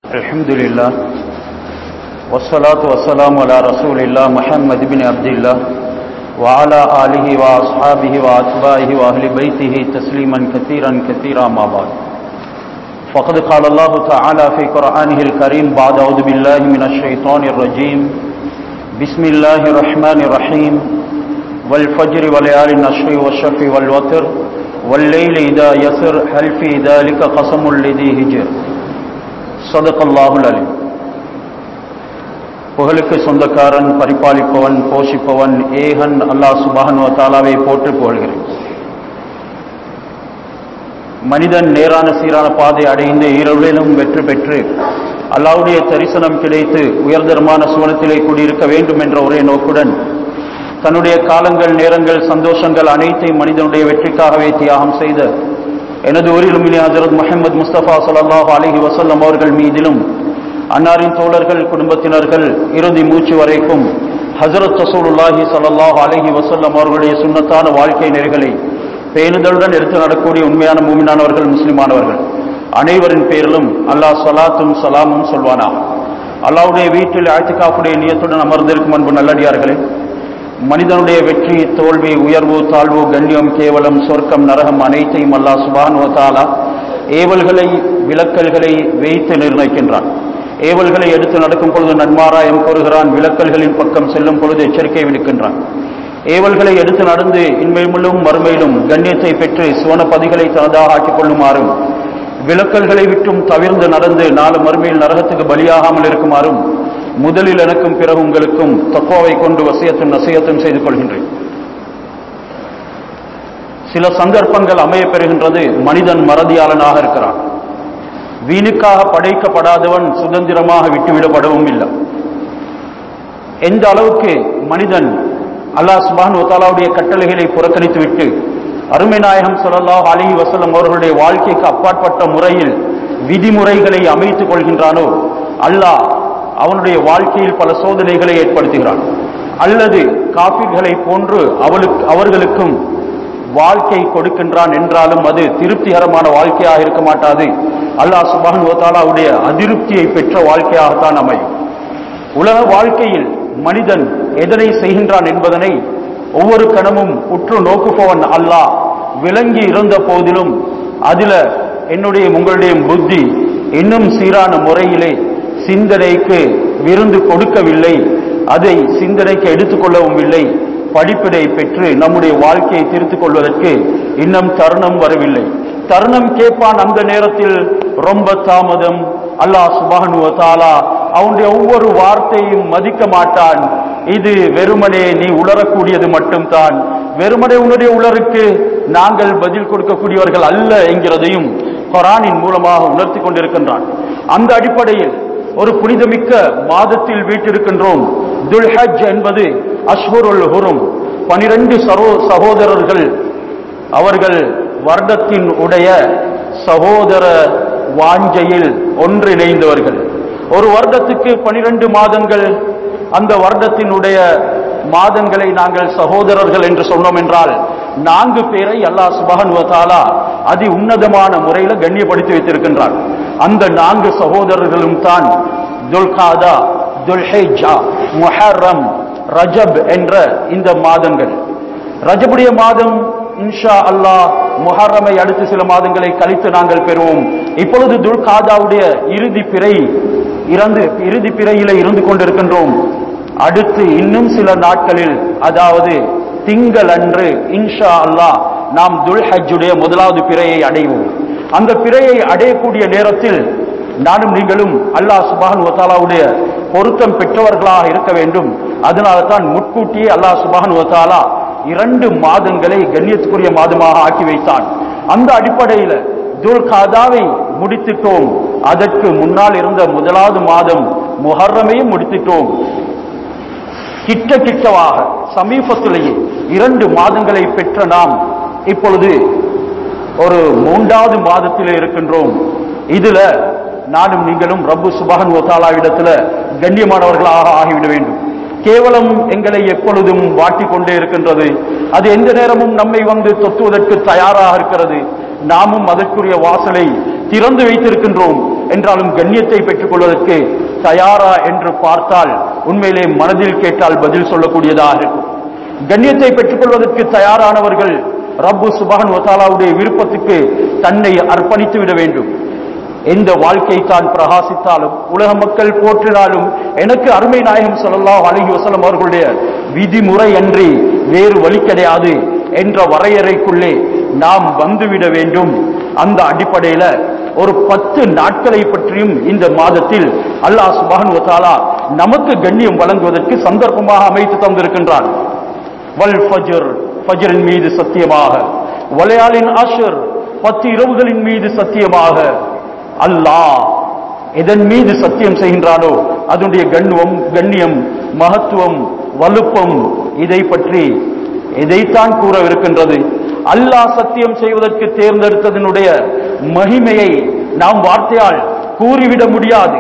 الحمد لله والصلاة والسلام على رسول الله محمد بن عبد الله وعلى آله وأصحابه وأتباعه وأهل بيته تسليما كثيرا كثيرا ما بعد فقد قال الله تعالى في قرآنه الكريم بعد أعوذ بالله من الشيطان الرجيم بسم الله الرحمن الرحيم والفجر وليال النشر والشفع والوتر والليل إذا يسر هل في ذلك قسم لذي هجر صدق الله العليم புகழுக்கு சொந்தக்காரன் பரிபாலிப்பவன் போஷிப்பவன் ஏகன் அல்லாஹ் சுபான் தாலாவை போட்டு புகழ்கிறேன் மனிதன் நேரான சீரான பாதை அடைந்து இரவிலும் வெற்றி பெற்று அல்லாவுடைய தரிசனம் கிடைத்து உயர்தரமான சுவனத்திலே கூடியிருக்க வேண்டும் என்ற ஒரே நோக்குடன் தன்னுடைய காலங்கள் நேரங்கள் சந்தோஷங்கள் அனைத்தையும் மனிதனுடைய வெற்றிக்காகவே தியாகம் செய்த எனது ஊரிலும் இனி ஹசரத் முஹம்மது முஸ்தபா சல்லாஹ் அலஹி வசல்லம் அவர்கள் மீதிலும் அன்னாரின் தோழர்கள் குடும்பத்தினர்கள் இறுதி மூச்சு வரைக்கும் ஹசரத் ரசூலுல்லாஹி சல்லாஹ் அலஹி வசல்லம் அவர்களுடைய சுண்ணத்தான வாழ்க்கை நெறிகளை பேணுதலுடன் எடுத்து நடக்கூடிய உண்மையான மூமினானவர்கள் முஸ்லிமானவர்கள் அனைவரின் பேரிலும் அல்லாஹ் சலாத்தும் சலாமும் சொல்வானா அல்லாவுடைய வீட்டில் ஆய்த்துக்காப்புடைய நியத்துடன் அமர்ந்திருக்கும் அன்பு நல்லடியார்களே மனிதனுடைய வெற்றி தோல்வி உயர்வு தாழ்வு கண்ணியம் கேவலம் சொர்க்கம் நரகம் அனைத்தையும் அல்லாஹ் சுபான் தாலா ஏவல்களை விளக்கல்களை வைத்து நிர்ணயிக்கின்றான் ஏவல்களை எடுத்து நடக்கும் பொழுது நன்மாராயம் கூறுகிறான் விளக்கல்களின் பக்கம் செல்லும் பொழுது எச்சரிக்கை விடுக்கின்றான் ஏவல்களை எடுத்து நடந்து இன்மையிலும் மறுமையிலும் கண்ணியத்தை பெற்று சுவன பதிகளை தனதாக ஆக்கிக் கொள்ளுமாறும் விளக்கல்களை விட்டும் தவிர்ந்து நடந்து நாலு மறுமையில் நரகத்துக்கு பலியாகாமல் இருக்குமாறும் முதலில் எனக்கும் பிறகு உங்களுக்கும் தக்குவாவை கொண்டு வசியத்தும் நசியத்தும் செய்து கொள்கின்றேன் சில சந்தர்ப்பங்கள் அமைய பெறுகின்றது மனிதன் மறதியாளனாக இருக்கிறான் வீணுக்காக படைக்கப்படாதவன் சுதந்திரமாக விட்டுவிடப்படவும் இல்லை எந்த அளவுக்கு மனிதன் அல்லாஹ் சுபான் தாலாவுடைய கட்டளைகளை புறக்கணித்து விட்டு அருமை நாயகம் சொல்லல்லாஹ் அலி வசலம் அவர்களுடைய வாழ்க்கைக்கு அப்பாற்பட்ட முறையில் விதிமுறைகளை அமைத்துக் கொள்கின்றானோ அல்லாஹ் அவனுடைய வாழ்க்கையில் பல சோதனைகளை ஏற்படுத்துகிறான் அல்லது காப்பீர்களை போன்று அவளுக்கு அவர்களுக்கும் வாழ்க்கை கொடுக்கின்றான் என்றாலும் அது திருப்திகரமான வாழ்க்கையாக இருக்க மாட்டாது அல்லாஹ் சுபான் ஓதாலாவுடைய அதிருப்தியை பெற்ற வாழ்க்கையாகத்தான் அமையும் உலக வாழ்க்கையில் மனிதன் எதனை செய்கின்றான் என்பதனை ஒவ்வொரு கணமும் உற்று நோக்குபவன் அல்லாஹ் விளங்கி இருந்த போதிலும் அதுல என்னுடைய உங்களுடைய புத்தி இன்னும் சீரான முறையிலே சிந்தனைக்கு விருந்து கொடுக்கவில்லை அதை சிந்தனைக்கு எடுத்துக்கொள்ளவும் இல்லை படிப்பினை பெற்று நம்முடைய வாழ்க்கையை திருத்திக் கொள்வதற்கு இன்னும் தருணம் வரவில்லை தருணம் கேட்பான் அந்த நேரத்தில் ரொம்ப தாமதம் அல்லாஹ் சுபானு தாலா அவனுடைய ஒவ்வொரு வார்த்தையும் மதிக்க மாட்டான் இது வெறுமனே நீ உணரக்கூடியது மட்டும்தான் வெறுமனே உன்னுடைய உலருக்கு நாங்கள் பதில் கொடுக்கக்கூடியவர்கள் அல்ல என்கிறதையும் கொரானின் மூலமாக உணர்த்தி கொண்டிருக்கின்றான் அந்த அடிப்படையில் ஒரு புனிதமிக்க மாதத்தில் வீட்டிருக்கின்றோம் துல்ஹஜ் என்பது அஷ்ஹுருல் ஹுரும் பனிரெண்டு சரோ சகோதரர்கள் அவர்கள் வருடத்தின் உடைய சகோதர வாஞ்சையில் ஒன்றிணைந்தவர்கள் ஒரு வருடத்துக்கு பனிரெண்டு மாதங்கள் அந்த வருடத்தினுடைய மாதங்களை நாங்கள் சகோதரர்கள் என்று சொன்னோம் என்றால் நான்கு பேரை அல்லாஹ் சுபஹன் வதாலா அதி உன்னதமான முறையில் கண்ணியப்படுத்தி வைத்திருக்கின்றார் அந்த நான்கு சகோதரர்களும் தான் துல்காதா துல்ஹேஜா முஹர்ரம் ரஜப் என்ற இந்த மாதங்கள் ரஜபுடைய மாதம் இன்ஷா அல்லாஹ் முஹர்ரமை அடுத்து சில மாதங்களை கழித்து நாங்கள் பெறுவோம் இப்பொழுது துல்காதாவுடைய இறுதி பிறை இறந்து இறுதி பிறையில இருந்து கொண்டிருக்கின்றோம் அடுத்து இன்னும் சில நாட்களில் அதாவது திங்கள் அன்று இன்ஷா அல்லாஹ் நாம் துல்ஹஜுடைய முதலாவது பிறையை அடைவோம் அந்த பிறையை அடையக்கூடிய நேரத்தில் நானும் நீங்களும் அல்லாஹ் சுபான் ஒத்தாலாவுடைய பொருத்தம் பெற்றவர்களாக இருக்க வேண்டும் அதனால தான் முட்கூட்டியே அல்லாஹ் சுபான் ஒத்தாலா இரண்டு மாதங்களை கண்ணியத்துக்குரிய மாதமாக ஆக்கி வைத்தான் அந்த அடிப்படையில் துல்காதாவை முடித்துட்டோம் அதற்கு முன்னால் இருந்த முதலாவது மாதம் முஹர்ரமையும் முடித்துட்டோம் கிட்ட கிட்டவாக சமீபத்திலேயே இரண்டு மாதங்களை பெற்ற நாம் இப்பொழுது ஒரு மூன்றாவது மாதத்தில் இருக்கின்றோம் இதுல நானும் நீங்களும் ரப்பு சுபகன் ஒத்தாலாவிடத்துல கண்ணியமானவர்களாக ஆகிவிட வேண்டும் கேவலம் எங்களை எப்பொழுதும் வாட்டிக் கொண்டே இருக்கின்றது அது எந்த நேரமும் நம்மை வந்து தொத்துவதற்கு தயாராக இருக்கிறது நாமும் அதற்குரிய வாசலை திறந்து வைத்திருக்கின்றோம் என்றாலும் கண்ணியத்தை பெற்றுக் கொள்வதற்கு தயாரா என்று பார்த்தால் உண்மையிலே மனதில் கேட்டால் பதில் சொல்லக்கூடியதாக இருக்கும் கண்ணியத்தை பெற்றுக் கொள்வதற்கு தயாரானவர்கள் ரப்பு சுபான் வத்தாலாவுடைய விருப்பத்துக்கு தன்னை அர்ப்பணித்து விட வேண்டும் எந்த வாழ்க்கை தான் பிரகாசித்தாலும் உலக மக்கள் போற்றினாலும் எனக்கு அருமை நாயகம் ஸல்லல்லாஹு அலைஹி வஸல்லம் அவர்களுடைய விதிமுறை அன்றி வேறு வழி கிடையாது என்ற வரையறைக்குள்ளே நாம் வந்துவிட வேண்டும் அந்த அடிப்படையில ஒரு பத்து நாட்களை பற்றியும் இந்த மாதத்தில் அல்லாஹ் சுபான் வத்தாலா நமக்கு கண்ணியம் வழங்குவதற்கு சந்தர்ப்பமாக அமைத்து தந்திருக்கின்றான் வல் ஃபஜ்ர் ஃபஜ்ரின் மீது சத்தியமாக வலையாளின் அஷர் பத்து இரவுகளின் மீது சத்தியமாக அல்லாஹ் எதன் மீது சத்தியம் செய்கின்றானோ அதனுடைய கண்ணுவம் கண்ணியம் மகத்துவம் வலுப்பம் இதை பற்றி எதைத்தான் கூறவிருக்கின்றது அல்லாஹ் சத்தியம் செய்வதற்கு தேர்ந்தெடுத்ததனுடைய மகிமையை நாம் வார்த்தையால் கூறிவிட முடியாது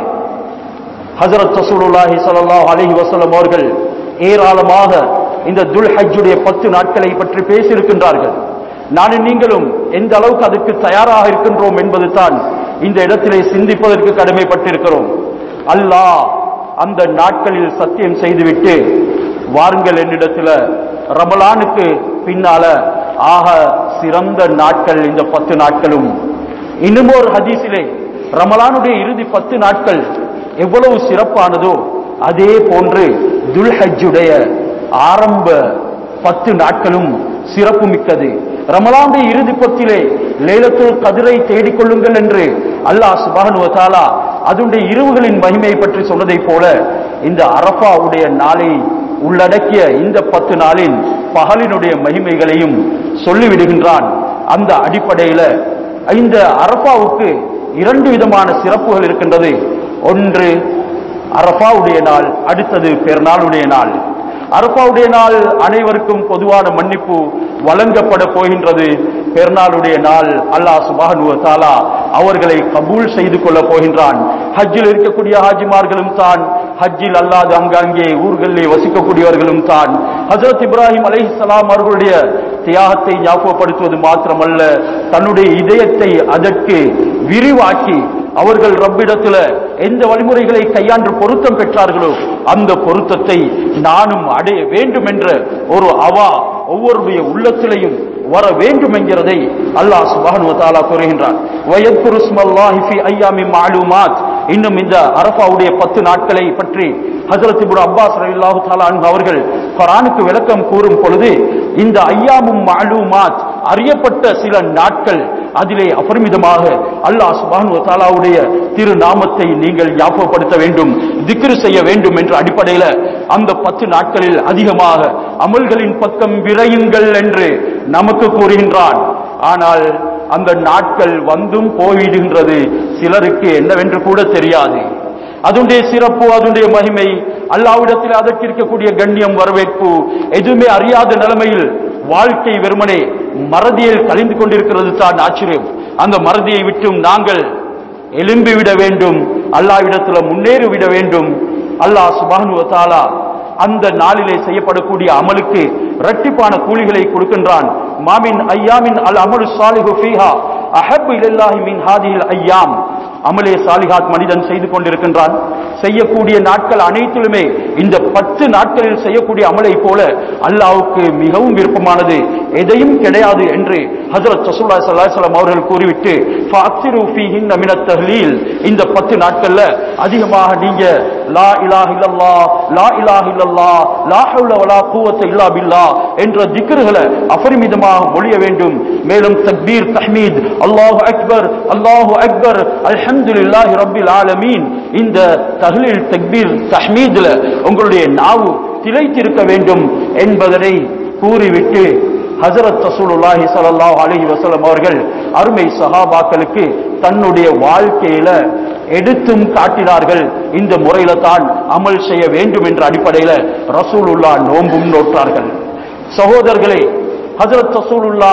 ஹசரத் ரசூலுல்லாஹி ஸல்லல்லாஹு அலைஹி வஸல்லம் அவர்கள் ஏராளமாக இந்த துல் ஹஜ்ஜுடைய பத்து நாட்களை பற்றி பேசியிருக்கின்றார்கள் நானும் நீங்களும் எந்த அளவுக்கு அதற்கு தயாராக இருக்கின்றோம் என்பது தான் இந்த இடத்திலே சிந்திப்பதற்கு கடமைப்பட்டிருக்கிறோம் அல்லாஹ் அந்த நாட்களில் சத்தியம் செய்துவிட்டு வாருங்கள் என்னிடத்துல ரமலானுக்கு பின்னால ஆக சிறந்த நாட்கள் இந்த பத்து நாட்களும் இன்னும் ஒரு ஹதீஸிலே ரமலானுடைய இறுதி பத்து நாட்கள் எவ்வளவு சிறப்பானதோ அதே போன்று துல்ஹஜ்ஜுடைய ஆரம்ப பத்து நாட்களும் சிறப்பு மிக்கது ரமலானுடைய இறுதி பத்திலே லேலத்துல் கதிரை தேடிக் கொள்ளுங்கள் என்று அல்லாஹ் சுபானு வதாலா அதனுடைய இரவுகளின் மகிமையை பற்றி சொன்னதைப் போல இந்த அரபாவுடைய நாளை உள்ளடக்கிய இந்த பத்து நாளின் பகலினுடைய மகிமைகளையும் சொல்லிவிடுகின்றான் அந்த அடிப்படையில இந்த அரபாவுக்கு இரண்டு விதமான சிறப்புகள் இருக்கின்றது ஒன்று அரபாவுடைய நாள் அடுத்தது பெருநாளுடைய நாள் அரபாவுடைய நாள் அனைவருக்கும் பொதுவான மன்னிப்பு வழங்கப்பட போகின்றது பெருநாளுடைய நாள் அல்லாஹ் சுபானு தாலா அவர்களை கபூல் செய்து கொள்ள போகின்றான் ஹஜ்ஜில் இருக்கக்கூடிய ஹாஜிமார்களும் தான் ஹஜ்ஜில் அல்லாத அங்கங்கே ஊர்களிலே வசிக்கக்கூடியவர்களும் தான் ஹசரத் இப்ராஹிம் அலைஹிஸ்ஸலாம் அவர்களுடைய தியாகத்தை ஞாபகப்படுத்துவது மாத்திரமல்ல தன்னுடைய இதயத்தை அதற்கு விரிவாக்கி அவர்கள் ரப்பிடத்துல எந்த வழிமுறைகளை கையாண்டு பொருத்தம் பெற்றார்களோ அந்த பொருத்தத்தை நானும் அடைய வேண்டும் என்ற ஒரு அவா ஒவ்வொருடைய உள்ளத்திலையும் வர வேண்டும் என்கிறதை அல்லாஹ் சுப்ஹானஹு வ தஆலா கூறுகின்றான் வயத்குரு ஸ்மல்லாஹி ஃபி அய்யாமி மஅலூமாத் இன்னும் இந்த அரஃபாவுடைய பத்து நாட்களை பற்றி ஹஜரத் இப்னு அப்பாஸ் ரலியல்லாஹு தஆலா அன்ஹு அவர்கள் குர்ஆனுக்கு விளக்கம் கூறும் பொழுது இந்த ஐயாமும் மஅலூமாத் அறியப்பட்ட சில நாட்கள் அதிலே அபரிமிதமாக அல்லாஹ் சுப்ஹானஹு வ தஆலாவுடைய திரு நாமத்தை நீங்கள் ஞாபகப்படுத்த வேண்டும் திக்ரு செய்ய வேண்டும் என்ற அடிப்படையில அந்த பத்து நாட்களில் அதிகமாக அமல்களின் பக்கம் விரையுங்கள் என்று நமக்கு கூறுகின்றான் ஆனால் அந்த நாட்கள் வந்தும் போய்விடுகின்றது சிலருக்கு என்னவென்று கூட தெரியாது அதனுடைய சிறப்பு அதனுடைய மகிமை அல்லாவிடத்தில் அதற்கு இருக்கக்கூடிய கண்ணியம் வரவேற்பு எதுவுமே அறியாத நிலைமையில் வாழ்க்கை வெறுமனே மறதியில் கழிந்து கொண்டிருக்கிறது தான் ஆச்சரியம் அந்த மறதியை விட்டும் நாங்கள் எழும்பி விட வேண்டும் அல்லாவிடத்துல முன்னேறி விட வேண்டும் அல்லாஹ் சுபானு தாலா அந்த நாளிலே செய்யப்படக்கூடிய அமலுக்கு இரட்டிப்பான கூலிகளை கொடுக்கின்றான் மாமின் ஐயாமின் அல் அமலு சாலிஹு ஃபீஹா அஹப்பு இலல்லாஹி மின் ஹாதில் ஐயாம் அமலே சாலிஹாத் மனிதன் செய்து கொண்டிருக்கின்றான் செய்யக்கூடிய நாட்கள் அனைத்திலுமே இந்த பத்து நாட்களில் செய்யக்கூடிய அமலை போல அல்லாவுக்கு மிகவும் விருப்பமானது எதையும் கிடையாது என்று ஹஜரத் ரசூலுல்லாஹி ஸல்லல்லாஹு அலைஹி வஸல்லம் அவர்கள் கூறிவிட்டு ஃபஅக்ஸிரு ஃபீஹின் மின தஹ்லீல் இந்த பத்து நாட்கள்ல அதிகமாக நீங்க லா இலாஹ இல்லல்லாஹ் லா இலாஹ இல்லல்லாஹ் லா ஹவுல வலா குவத்த இல்லா பில்லாஹ் என்ற திக்ருகளை அபரிமிதமாக மொழிய வேண்டும் மேலும் தக்பீர் தஹ்மீத் அல்லாஹு அக்பர் அல்லாஹு அக்பர் அல்ஹம்துலில்லாஹி ரப்பில் ஆலமீன் இந்த தஹ்லீல் தக்பீர் தஹ்மீத்ல உங்களுடைய நாவு திளைத்திருக்க வேண்டும் என்பதனை கூறிவிட்டு ஹஜரத் ரசூலுல்லாஹி ஸல்லல்லாஹு அலைஹி வஸல்லம் அவர்கள் அருமை சஹாபாக்களுக்கு தன்னுடைய வாழ்க்கையில எடுத்தும் காட்டினார்கள் இந்த முறையில தான் அமல் செய்ய வேண்டும் என்ற அடிப்படையில ரசூலுல்லா நோன்பும் நோற்றார்கள் சகோதரர்களே ஹஜரத் ரசூலுல்லா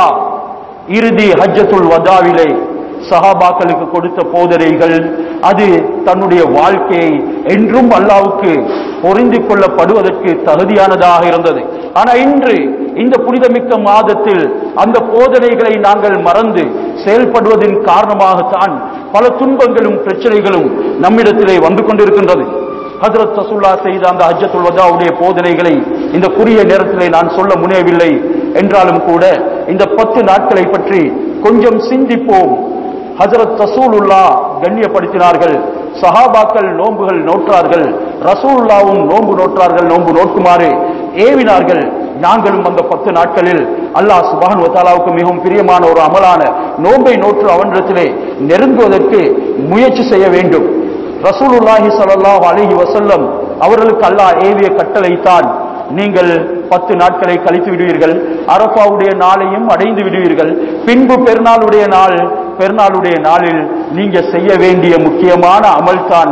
இறுதி ஹஜ்ஜத்துல் வதாவிலே சஹாபாக்களுக்கு கொடுத்த போதனைகள் அது தன்னுடைய வாழ்க்கையை என்றும் அல்லாவுக்கு பொருந்தி கொள்ளப்படுவதற்கு தகுதியானதாக இருந்தது ஆனா இன்று இந்த புனிதமிக்க மாதத்தில் அந்த போதனைகளை நாங்கள் மறந்து செயல்படுவதன் காரணமாகத்தான் பல துன்பங்களும் பிரச்சனைகளும் நம்மிடத்திலே வந்து கொண்டிருக்கின்றது ஹஜரத் ரசூல்லா செய்த அந்த ஹஜ்ஜத்துல் வதாவுடைய போதனைகளை இந்த குறுகிய நேரத்திலே நான் சொல்ல முனையவில்லை என்றாலும் கூட இந்த பத்து நாட்களை பற்றி கொஞ்சம் சிந்திப்போம் ஹஜரத் ரசூலுல்லா கண்ணியப்படுத்தினார்கள் சஹாபாக்கள் நோன்புகள் நோற்றார்கள் ரசூலுல்லாவும் நோன்பு நோற்றார்கள் நோன்பு நோக்குமாறு ஏவினார்கள் நாங்களும் அந்த பத்து நாட்களில் அல்லாஹ் சுபான் வத்தாலாவுக்கு மிகவும் பிரியமான ஒரு அமலான நோன்பை நோற்று அவனிடத்திலே நெருங்குவதற்கு முயற்சி செய்ய வேண்டும் ரசூலுல்லாஹி ஸல்லல்லாஹு அலைஹி வஸல்லம் அவர்களுக்கு அல்லாஹ் ஏவிய கட்டளைத்தான் நீங்கள் பத்து நாட்களை கழித்து விடுவீர்கள் அரபாவுடைய நாளையும் அடைந்து விடுவீர்கள் பின்பு பெருநாளுடைய நாள் பெருநாளுடைய நாளில் நீங்க செய்ய வேண்டிய முக்கியமான அமல் தான்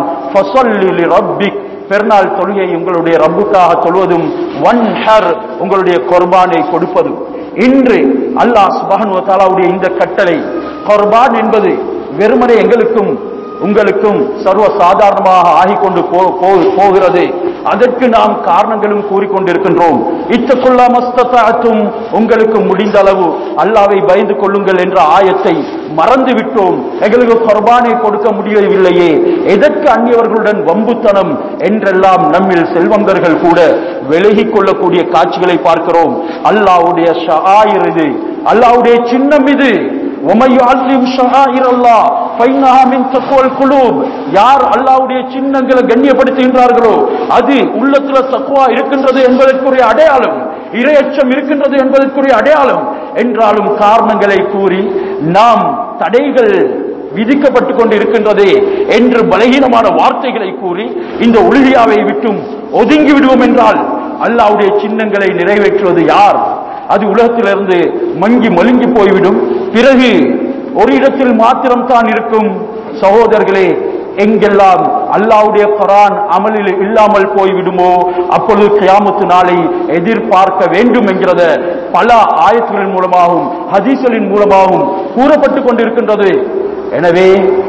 ரப்பிக் பெருநாள் தொழுகை உங்களுடைய ரப்புக்காக தொழுவதும் ஒன் ஹர் உங்களுடைய கொர்பானை கொடுப்பதும் இன்று அல்லாஹ் சுபஹன் தாலாவுடைய இந்த கட்டளை கொர்பான் என்பது வெறுமனே எங்களுக்கும் உங்களுக்கும் சர்வ சாதாரணமாக ஆகிக்கொண்டு போ- போ- போகிறது அதற்கு நாம் காரணங்களும் கூறிக்கொண்டிருக்கின்றோம் இத்தக்குள்ளா மஸ்தத்தாத்தும் உங்களுக்கு முடிந்த அளவு அல்லாவை பயந்து கொள்ளுங்கள் என்ற ஆயத்தை மறந்து விட்டோம் எங்களுக்கு குர்பானை கொடுக்க முடியவில்லையே எதற்கு அந்நியவர்களுடன் வம்புத்தனம் என்றெல்லாம் நம்மில் செல்வந்தர்கள் கூட விலகிக் கொள்ளக்கூடிய காட்சிகளை பார்க்கிறோம் அல்லாவுடைய ஷஆயிர் இது அல்லாவுடைய சின்னம் இது وَمَن يُعَظِّمْ شَعَائِرَ اللَّهِ فَإِنَّهَا مِن تَقْوَى الْقُلُوبِ யார் அல்லாஹ்வுடைய சின்னங்களை கண்ணியப்படுத்துகின்றார்களோ அது உள்ளத்துல தக்குவா இருக்கின்றது என்பதற்குரிய அடையாளம் இரையச்சம் இருக்கின்றது என்பதற்குரிய அடையாளம் என்றாலும் காரணங்களை கூறி நாம் தடைகள் விதிக்கப்பட்டுக் கொண்டு இருக்கின்றதே என்று பலகீனமான வார்த்தைகளை கூறி இந்த உலகியாவை விட்டும் ஒதுங்கி விடுவோம் என்றால் அல்லாஹ்வுடைய சின்னங்களை நிறைவேற்றுவது யார் அது உலகத்திலிருந்து மங்கி மழுங்கி போய்விடும் பிறகு ஒரு இடத்தில் மாத்திரம் தான் இருக்கும் சகோதரர்களே எங்கெல்லாம் அல்லாவுடைய குரான் அமலில் இல்லாமல் போய்விடுமோ அப்பொழுது கியாமத்து நாளை எதிர்பார்க்க வேண்டும் என்கிறத பல ஆயத்துகளின் மூலமாகவும் ஹதீஸ்களின் மூலமாகவும் கூறப்பட்டுக் கொண்டிருக்கின்றது எனவே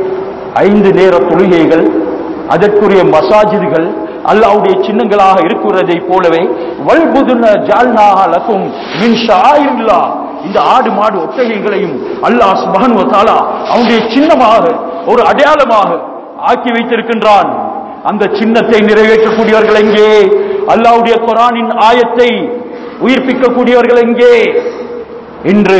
ஐந்து நேர தொழுகைகள் அதற்குரிய மசாஜிதுகள் அல்லாவுடைய சின்னங்களாக இருக்கிறதை போலவே வல்புதுன ஜால்நாக லக்கும் மின் ஷாயில்லா இந்த ஆடு மாடு ஒட்டகைகளையும் அல்லாஹ் சுபஹன் வத்தாலா அவனுடைய சின்னமாக ஒரு அடையாளமாக ஆக்கி வைத்திருக்கின்றான் அந்த சின்னத்தை நிறைவேற்றக்கூடியவர்கள் எங்கே அல்லாவுடைய குரானின் ஆயத்தை உயிர்ப்பிக்கக்கூடியவர்கள் எங்கே இன்று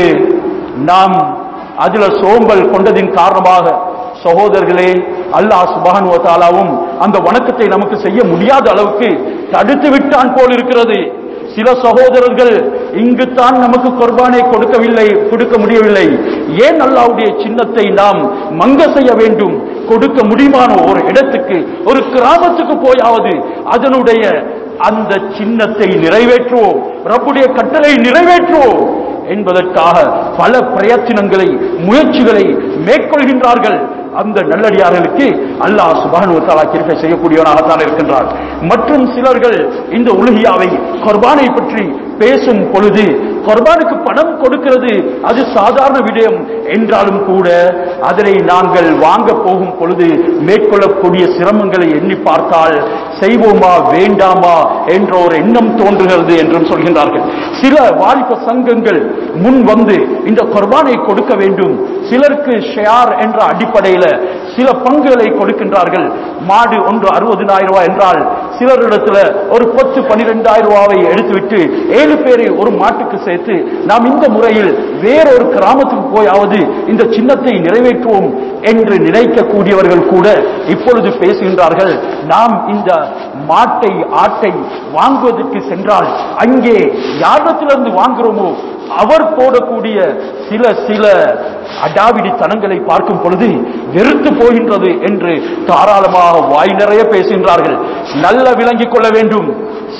நாம் அதுல சோம்பல் கொண்டதின் காரணமாக சகோதரர்களே அல்லாஹ் சுபஹன் தாலாவும் அந்த வணக்கத்தை நமக்கு செய்ய முடியாத அளவுக்கு தடுத்து விட்டான் போல் இருக்கிறது சில சகோதரர்கள் இங்குத்தான் நமக்கு குர்பானை கொடுக்கவில்லை கொடுக்க முடியவில்லை ஏன் அல்லாவுடைய சின்னத்தை நாம் மங்க செய்ய வேண்டும் கொடுக்க முடியுமான ஒரு இடத்துக்கு ஒரு கிராமத்துக்கு போயாவது அதனுடைய அந்த சின்னத்தை நிறைவேற்றுவோம் ரப்புடைய கட்டளை நிறைவேற்றுவோம் என்பதற்காக பல பிரயத்தனங்களை முயற்சிகளை மேற்கொள்கின்றார்கள் அந்த நல்லடியார்களுக்கு அல்லாஹ் சுபானு தாலா கிருப்பை செய்யக்கூடியவனாகத்தான் இருக்கின்றார் மற்றும் சிலர்கள் இந்த உலகியாவை குர்பானை பற்றி பேசும் பொழுது குர்பானுக்கு பணம் கொடுக்கிறது அது சாதாரண விடயம் என்றாலும் கூட அதனை நாங்கள் வாங்க போகும் பொழுது மேற்கொள்ளக்கூடிய சிரமங்களை எண்ணி பார்த்தால் செய்வோமா வேண்டாமா என்ற ஒரு எண்ணம் தோன்றுகிறது என்றும் சொல்கின்றார்கள் சில வாலிப சங்கங்கள் முன் வந்து இந்த குர்பானை கொடுக்க வேண்டும் சிலருக்கு ஷேர் என்ற அடிப்படையில் சில பங்குகளை கொடுக்கின்றார்கள் மாடு ஒன்று அறுபதினாயிரம் ரூபாய் என்றால் சிலரிடத்துல ஒரு பத்து பனிரெண்டாயிரம் ரூபாவை எடுத்துவிட்டு ஏழு பேரை ஒரு மாட்டுக்கு சேர்த்து நாம் இந்த முறையில் வேறொரு கிராமத்துக்கு போயாவது இந்த சின்னத்தை நிறைவேற்றுவோம் என்று நினைக்கக்கூடியவர்கள் கூட இப்பொழுது பேசுகின்றார்கள் நாம் இந்த மாட்டை ஆட்டை வாங்குவதற்கு சென்றால் அங்கே யாரிடத்திலிருந்து வாங்குகிறோமோ அவர் போடக்கூடிய சில சில அடாவிடி தனங்களை பார்க்கும் பொழுது வெறுத்து போகின்றது என்று தாராளமாக வாய் நிறைய பேசுகின்றார்கள் நல்ல விளங்கிக் கொள்ள வேண்டும்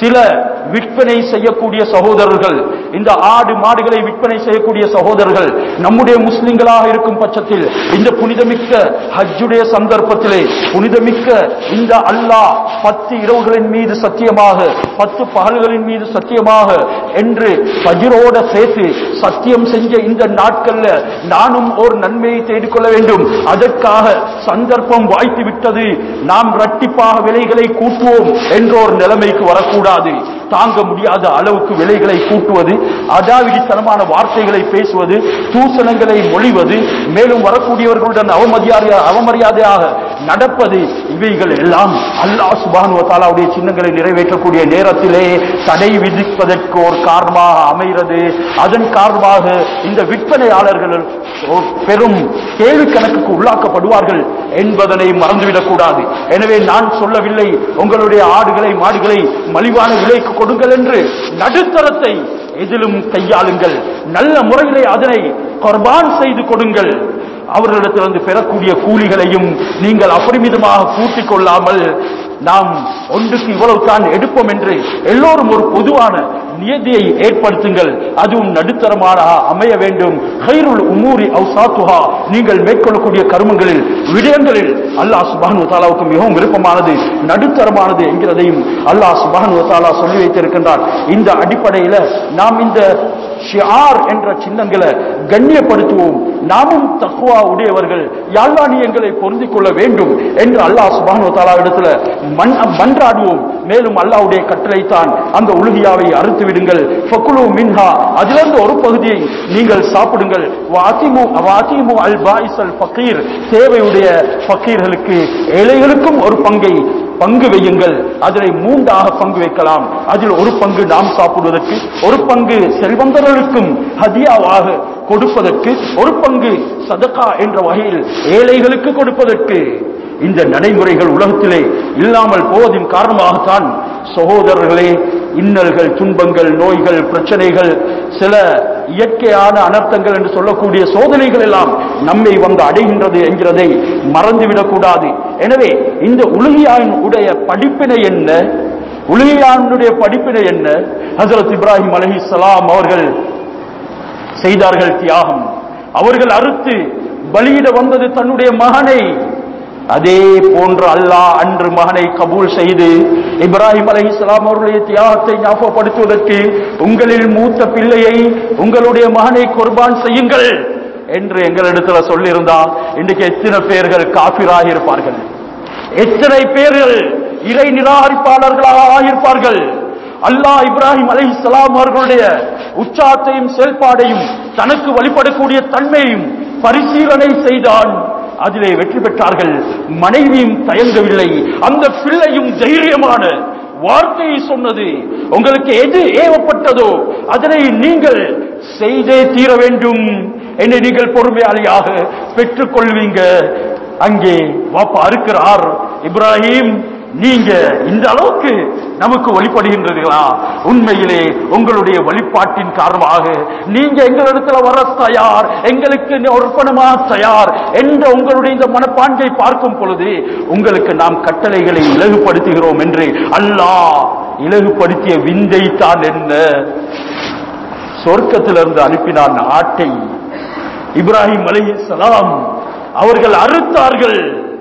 சில விற்பனை செய்யக்கூடிய சகோதரர்கள் இந்த ஆடு மாடுகளை விற்பனை செய்யக்கூடிய சகோதரர்கள் நம்முடைய முஸ்லிம்களாக இருக்கும் பட்சத்தில் இந்த புனிதமிக்க ஹஜ்ஜுடைய சந்தர்ப்பத்திலே புனிதமிக்க இந்த அல்லாஹ் பத்து இரவுகளின் மீது சத்தியமாக பத்து பகல்களின் மீது சத்தியமாக என்று பஜிரோட சேர்த்து சத்தியம் செஞ்ச இந்த நாட்கள்ல நானும் ஒரு நன்மையை தேடிக்கொள்ள வேண்டும் அதற்காக சந்தர்ப்பம் வாய்த்து விட்டது நாம் இரட்டிப்பாக விலைகளை கூட்டுவோம் என்ற ஒரு நிலைமைக்கு வரக்கூடாது தாங்க முடியாத அளவுக்கு விலைகளை கூட்டுவது அடாவிடித்தனமான வார்த்தைகளை பேசுவது தூசணங்களை மொழிவது மேலும் வரக்கூடியவர்களுடன் அவமரியாதை அவமரியாதையாக நடப்பது இவைகள் எல்லாம் அல்லாஹ் சுபானு தாலாவுடைய சின்னங்களை நிறைவேற்றக்கூடிய நேரத்திலே தடை விதிப்பதற்கு ஒரு காரணமாக அமைகிறது அதன் காரணமாக இந்த விற்பனையாளர்கள் ஒரு பெரும் கேள்வி கணக்குக்கு உள்ளாக்கப்படுவார்கள் என்பதனை மறந்துவிடக் கூடாது எனவே நான் சொல்லவில்லை உங்களுடைய ஆடுகளை மாடுகளை மலிவான விலைக்கு கொடுங்கள் என்று நடுத்தரத்தை எதிலும் கையாளுங்கள் நல்ல முறையிலே அதனை குர்பான் செய்து கொடுங்கள் அவர்களிடத்திலிருந்து பெறக்கூடிய கூலிகளையும் நீங்கள் அபரிமிதமாக கூட்டிக் கொள்ளாமல் நாம் ஒன்றுக்கு இவ்வளவு தான் எடுப்போம் என்று எல்லோரும் ஒரு பொதுவான நியதியை ஏற்படுத்துங்கள் அதுவும் நடுத்தரமான அமைய வேண்டும் ஹைருல் உமூரி அவுசாத்துஹா நீங்கள் மேற்கொள்ளக்கூடிய கருமங்களில் விடயங்களில் அல்லாஹ் சுபானு தாலாவுக்கு மிகவும் விருப்பமானது நடுத்தரமானது என்கிறதையும் அல்லாஹ் சுபானு தாலா சொல்லி வைத்திருக்கின்றார் இந்த அடிப்படையில நாம் இந்த ஷியார் என்ற சின்னங்களை கண்ணியப்படுத்துவோம் நாமும் தக்குவா உடையவர்கள் யாழ்லா நீ எங்களை பொருந்திக் கொள்ள வேண்டும் என்று அல்லாஹ் சுபானு தாலா இடத்துல மண் மன்றாடுவோம் மேலும் அல்லாஹ்வுடைய கட்டளை தான் அந்த உலுகியாவை அறுத்து விடுங்கள் ஃபக்குலு மின்ஹா அதிலிருந்து ஒரு பகுதியை நீங்கள் சாப்பிடுங்கள் வாத்திமு வாத்திமு அல் பாயிஸ் அல் ஃபக்கீர் தேவையுடைய ஃபக்கீர்களுக்கு ஏழைகளுக்கும் ஒரு பங்கை பங்கு வையுங்கள் அதனை மூன்றாக பங்கு வைக்கலாம் அதில் ஒரு பங்கு நாம் சாப்பிடுவதற்கு ஒரு பங்கு செல்வந்தர்களுக்கும் ஹதியாவாக கொடுப்பதற்கு ஒரு பங்கு சதகா என்ற வகையில் ஏழைகளுக்கு கொடுப்பதற்கு இந்த நடைமுறைகள் உலகத்திலே இல்லாமல் போவதின் காரணமாகத்தான் சகோதரர்களே இன்னல்கள் துன்பங்கள் நோய்கள் பிரச்சனைகள் சில இயற்கையான அனர்த்தங்கள் என்று சொல்லக்கூடிய சோதனைகள் எல்லாம் நம்மை வந்து அடைகின்றது என்கிறதை மறந்துவிடக்கூடாது எனவே இந்த உலகியான் உடைய படிப்பினை என்ன உலகியானுடைய படிப்பினை என்ன ஹசரத் இப்ராஹிம் அலஹி அவர்கள் செய்தார்கள் தியாகம் அவர்கள் அறுத்து பலியிட வந்தது தன்னுடைய மகனை அதே போன்று அல்லாஹ் அன்று மகனை கபூல் செய்து இப்ராஹிம் அலை இஸ்லாம் அவருடைய தியாகத்தை ஞாபகப்படுத்துவதற்கு உங்களில் மூத்த பிள்ளையை உங்களுடைய மகனை குர்பான் செய்யுங்கள் என்று எங்களிடத்துல சொல்லியிருந்தா இன்றைக்கு எத்தனை பேர்கள் காபிராக இருப்பார்கள் எத்தனை பேர்கள் இறை நிராகரிப்பாளர்களாக ஆகியிருப்பார்கள் அல்லாஹ் இப்ராஹிம் அலை இஸ்லாம் அவர்களுடைய உச்சாத்தையும் செயல்பாடையும் தனக்கு வழிபடக்கூடிய தன்மையும் பரிசீலனை செய்தான் அதிலே வெற்றி பெற்றார்கள் மனைவியும் தயங்கவில்லை அந்த பிள்ளையும் தைரியமான வார்த்தையை சொன்னது உங்களுக்கு எது ஏவப்பட்டதோ அதனை நீங்கள் செய்தே தீர வேண்டும் என்னை நீங்கள் பொறுமையாளியாக பெற்றுக் கொள்வீங்க அங்கே வாப்பா அறுக்கிறார் இப்ராஹிம் நீங்க இந்த அளவுக்கு நமக்கு வழிபடுகின்றீர்களா உண்மையிலே உங்களுடைய வழிபாட்டின் காரணமாக நீங்க எங்களிடத்துல வர தயார் எங்களுக்கு ஒர்ப்பணமா தயார் என்ற உங்களுடைய இந்த மனப்பான்கை பார்க்கும் பொழுது உங்களுக்கு நாம் கட்டளைகளை இலகுபடுத்துகிறோம் என்று அல்லாஹ் இலகுபடுத்திய விந்தை தான் என்ன சொர்க்கத்திலிருந்து அனுப்பினான் ஆட்டை இப்ராஹிம் அலை சலாம் அவர்கள் அறுத்தார்கள்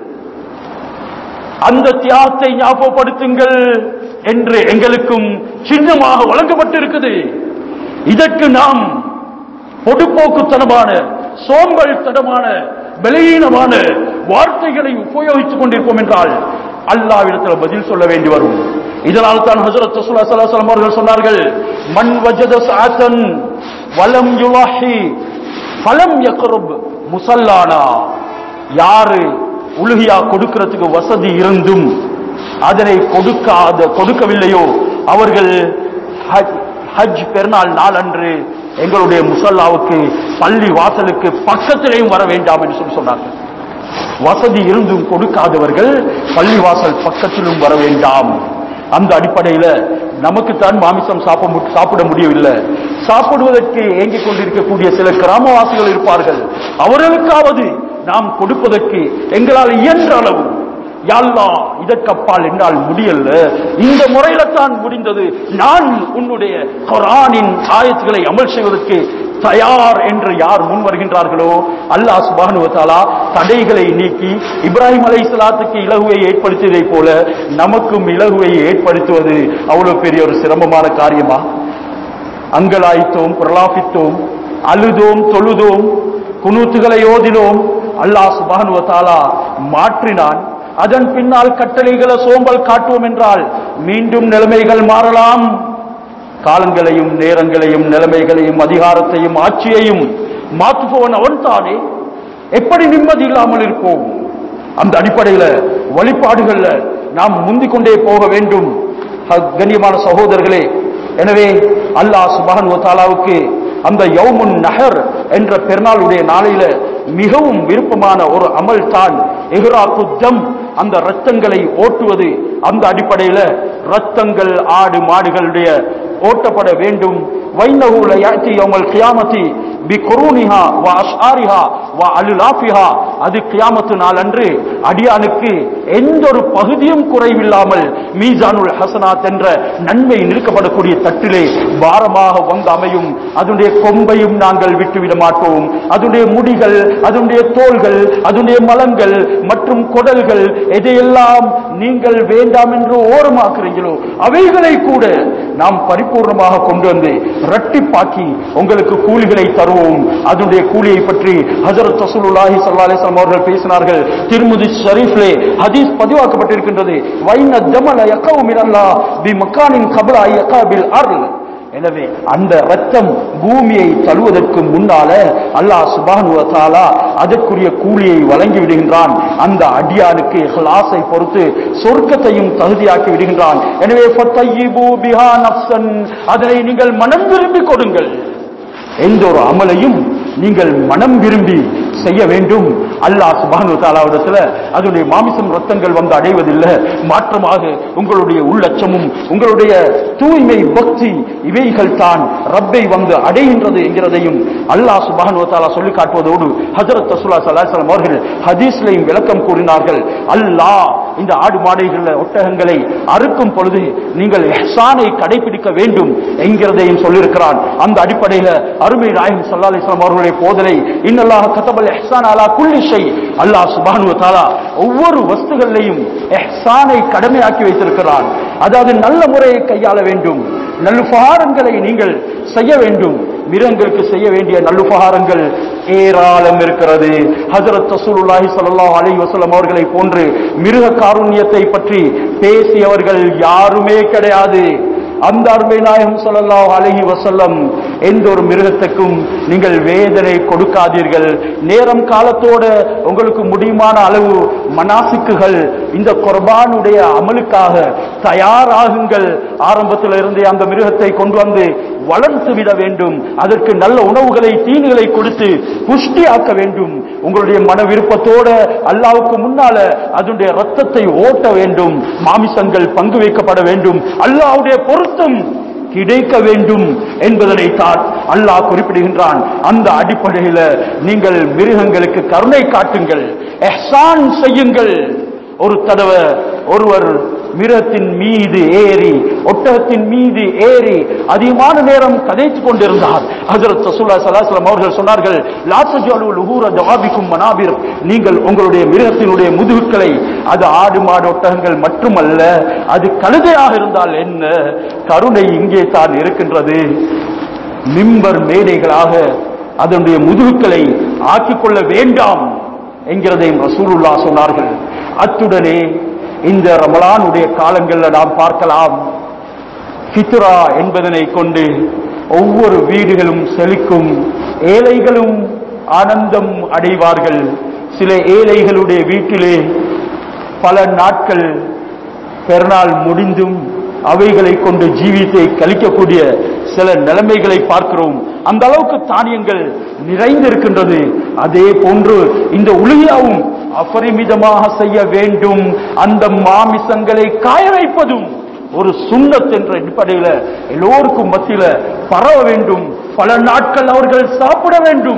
அந்த தியாகத்தை ஞாபகப்படுத்துங்கள் என்று எங்களுக்கும் சின்னமாக வழங்கப்பட்டிருக்குது இதற்கு நாம் பொடுப்போக்குத்தனமான சோம்பல்தனமான பலகீனமான வார்த்தைகளை உபயோகித்துக் கொண்டிருப்போம் என்றால் அல்லாவிடத்தில் பதில் சொல்ல வேண்டி வரும் இதனால் தான் ஹசரத் சலாசலம் அவர்கள் சொன்னார்கள் மண் வஜத சாத்தன் வலம் யுலாஹி பலம் யக்ரப் முசல்லானா யாரு உலுகியா கொடுக்கிறதுக்கு வசதி இருந்தும் அதனை கொடுக்காத கொடுக்கவில்லையோ அவர்கள் ஹஜ்- ஹஜ் பெருநாள் நாள் அன்று எங்களுடைய முசல்லாவுக்கு பள்ளி வாசலுக்கு பக்கத்திலேயும் வர வேண்டாம் என்று சொல்லி சொன்னார்கள் வசதி இருந்தும் கொடுக்காதவர்கள் பள்ளிவாசல் பக்கத்திலும் வர வேண்டாம் அந்த அடிப்படையில நமக்குத்தான் மாமிசம் சாப்பிட மு- சாப்பிட முடியவில்லை சாப்பிடுவதற்கு ஏங்கிக் கொண்டிருக்கக்கூடிய சில கிராமவாசிகள் இருப்பார்கள் அவர்களுக்காவது நாம் கொடுப்பதற்கு எங்களால் இயன்ற அளவு யாழ்லா இதற்கப்பால் என்னால் முடியல இந்த முறையில தான் முடிந்தது நான் உன்னுடைய குரானின் ஆயத்துகளை அமல் செய்வதற்கு தயார் என்று யார் முன் வருகின்றார்களோ அல்லாஹ் சுபானு தாலா தடைகளை நீக்கி இப்ராஹிம் அலை சலாத்துக்கு இலகுவை ஏற்படுத்தியதை போல நமக்கும் இலகுவை ஏற்படுத்துவது அவ்வளவு பெரிய ஒரு சிரமமான காரியமா அங்கலாய்த்தோம் பிரலாபித்தோம் அழுதோம் தொழுதோம் குனூத்துகளை ஓதினோம் அல்லாஹ் சுபானுவ தாலா மாற்றினான் அதன் பின்னால் கட்டளைகளை சோம்பல் காட்டுவோம் என்றால் மீண்டும் நிலைமைகள் மாறலாம் காலங்களையும் நேரங்களையும் நிலைமைகளையும் அதிகாரத்தையும் ஆட்சியையும் மாற்றுபவன் அவன் தானே எப்படி நிம்மதி இல்லாமல் இருப்போம் அந்த அடிப்படையில வழிபாடுகள்ல நாம் முந்திக் கொண்டே போக வேண்டும் ஹ- கண்ணியமான சகோதரர்களே எனவே அல்லாஹ் சுபஹன் தாலாவுக்கு அந்த யௌமுன் நஹர் என்ற பெருநாளுடைய நாளையில மிகவும் விருப்பமான ஒரு அமல் தான் எஹ்ராக்கு தம் அந்த ரத்தங்களை ஓட்டுவது அந்த அடிப்படையில ரத்தங்கள் ஆடு மாடுகளுடைய ஓட்டப்பட வேண்டும் வைனஹு லயாத்தி யௌமல் கியாமத்தி பி குரூனிஹா வ அஷ்ஆரிஹா வ அலுலாஃபிஹா அது கியாமத்து நாள் அன்று அடியானுக்கு எந்த ஒரு பகுதியும் குறைவில்லாமல் மீசானுல் ஹசனாத் என்ற நன்மை நிற்கப்படக்கூடிய தட்டிலே பாரமாக வந்து அமையும் அதனுடைய கொம்பையும் நாங்கள் விட்டுவிட மாட்டோம் அதனுடைய முடிகள் அதனுடைய தோள்கள் அதனுடைய மலங்கள் மற்றும் குடல்கள் எதையெல்லாம் நீங்கள் வேண்டாம் என்று ஓரமாக்குறீங்களோ அவைகளை கூட நாம் பரிபூர்ணமாக கொண்டு வந்து இரட்டிப்பாக்கி உங்களுக்கு கூலிகளை தருவோம் அதனுடைய கூலியை பற்றி ஹஜரத் ரசூலுல்லாஹி ஸல்லல்லாஹு அலைஹி வஸல்லம் அவர்கள் பேசினார்கள் திருமுதி ஷரீஃப்லே ஹதீஸ் பதிவாக்கப்பட்டிருக்கின்றது வைன ஜமல யகவு மினல்லாஹ் பி மக்கானின் கபலா யகபில் அர்ல் எனவே அந்த ரத்தம் பூமியை தழுவதற்கு முன்னால அல்லாஹ் சுபானுவ தாலா அதற்குரிய கூலியை வழங்கி விடுகின்றான் அந்த அடியானுக்கு இஹ்லாஸை பொறுத்து சொர்க்கத்தையும் தகுதியாக்கி விடுகின்றான் எனவே ஃபத்தய்யிபு பிஹா நஃப்ஸன் அதனை நீங்கள் மனம் விரும்பி கொடுங்கள் எந்த ஒரு அமலையும் நீங்கள் மனம் விரும்பி செய்ய வேண்டும் அல்லாஹ் சுபானு தாலாவிடத்துல அதனுடைய மாமிசம் ரத்தங்கள் வந்து அடைவதில்லை மாற்றமாக உங்களுடைய உள்ளச்சமும் உங்களுடைய தூய்மை பக்தி இவைகள் தான் ரப்பை வந்து அடைகின்றது என்கிறதையும் அல்லாஹ் சுபானு தாலா சொல்லி காட்டுவதோடு ஹஜரத் ரசூலா சல்லாஹம் அவர்கள் ஹதீஸ்லையும் விளக்கம் கூறினார்கள் அல்லாஹ் இந்த ஆடு மாடுகள் ஒட்டகங்களை அறுக்கும் பொழுது நீங்கள் இஹ்சானை கடைபிடிக்க வேண்டும் என்கிறதையும் சொல்லியிருக்கிறான் அந்த அடிப்படையில அருமை நாயகம் சல்லா அலிஸ்லாம் அவர்களுடைய போதனை இன்னல்லாஹ் கதபல் இஹ்சான் அலா குல்லி ஷை அல்லாஹ் சுபானு தாலா ஒவ்வொரு வஸ்துகளிலையும் இஹ்சானை கடமையாக்கி வைத்திருக்கிறான் அதாவது நல்ல முறையை கையாள வேண்டும் நல்லுபகாரங்களை நீங்கள் செய்ய வேண்டும் மிருகங்களுக்கு செய்ய வேண்டிய நல்லுபகாரங்கள் ஏராளம் இருக்கிறது ஹஜரத் ரசூலுல்லாஹி ஸல்லல்லாஹு அலைஹி வஸல்லம் அவர்களை போன்று மிருக காருண்யத்தை பற்றி பேசியவர்கள் யாருமே கிடையாது அந்த அருமை நாயகம் ஸல்லல்லாஹு அலைஹி வஸல்லம் எந்த ஒரு மிருகத்துக்கும் நீங்கள் வேதனை கொடுக்காதீர்கள் நேரம் காலத்தோட உங்களுக்கு முடியுமான அளவு மனாசிக்குகள் இந்த குர்பானுடைய அமலுக்காக தயாராகுங்கள் ஆரம்பத்தில் இருந்தே அந்த மிருகத்தை கொண்டு வந்து வளர்த்து விட வேண்டும் அதற்கு நல்ல உணவுகளை தீனுகளை கொடுத்து புஷ்டியாக்க வேண்டும் உங்களுடைய மன விருப்பத்தோட அல்லாவுக்கு முன்னால அதனுடைய ரத்தத்தை ஓட்ட வேண்டும் மாமிசங்கள் பங்கு வைக்கப்பட வேண்டும் அல்லாவுடைய பொருத்தம் கிடைக்க வேண்டும் என்பதனை தான் அல்லாஹ் குறிப்பிடுகின்றான் அந்த அடிப்படையில நீங்கள் மிருகங்களுக்கு கருணை காட்டுங்கள் எஹ்சான் செய்யுங்கள் ஒரு தடவை ஒருவர் மிருகத்தின் மீது ஏறி ஒட்டகத்தின் மீது ஏறி அதிகமான நேரம் கதைத்துக் கொண்டிருந்தார் ஹஜரத் ரசூல்லா ஸல்லல்லாஹு அவர்கள் சொன்னார்கள் லா தஜ்அலு லுஹூர ஜவாபிக்கும் மனாபிர் நீங்கள் உங்களுடைய மிருகத்தினுடைய முதுகுக்களை அது ஆடு மாடு ஒட்டகங்கள் மட்டுமல்ல அது கழுதையாக இருந்தால் என்ன கருணை இங்கே தான் இருக்கின்றது மிம்பர் மேடைகளாக அதனுடைய முதுகுக்களை ஆக்கிக் கொள்ள வேண்டாம் என்கிறதையும் ரசூலுல்லா சொன்னார்கள் அத்துடனே இந்த ரமலானுடைய காலங்களில் நாம் பார்க்கலாம் ஃபித்ரா என்பதனை கொண்டு ஒவ்வொரு வீடுகளும் செழிக்கும் ஏழைகளும் ஆனந்தம் அடைவார்கள் சில ஏழைகளுடைய வீட்டிலே பல நாட்கள் பெருநாள் முடிந்தும் அவைகளை கொண்டு ஜீவித்தை கழிக்கக்கூடிய சில நிலைமைகளை பார்க்கிறோம் அந்த அளவுக்கு தானியங்கள் நிறைந்திருக்கின்றது அதே போன்று இந்த உளியாவும் அபரிமிதமாக செய்ய வேண்டும் அந்த மாமிசங்களை காய வைப்பதும் ஒரு சுண்ணத் என்ற அடிப்படையில எல்லோருக்கும் மத்தியில பரவ வேண்டும் பல நாட்கள் அவர்கள் சாப்பிட வேண்டும்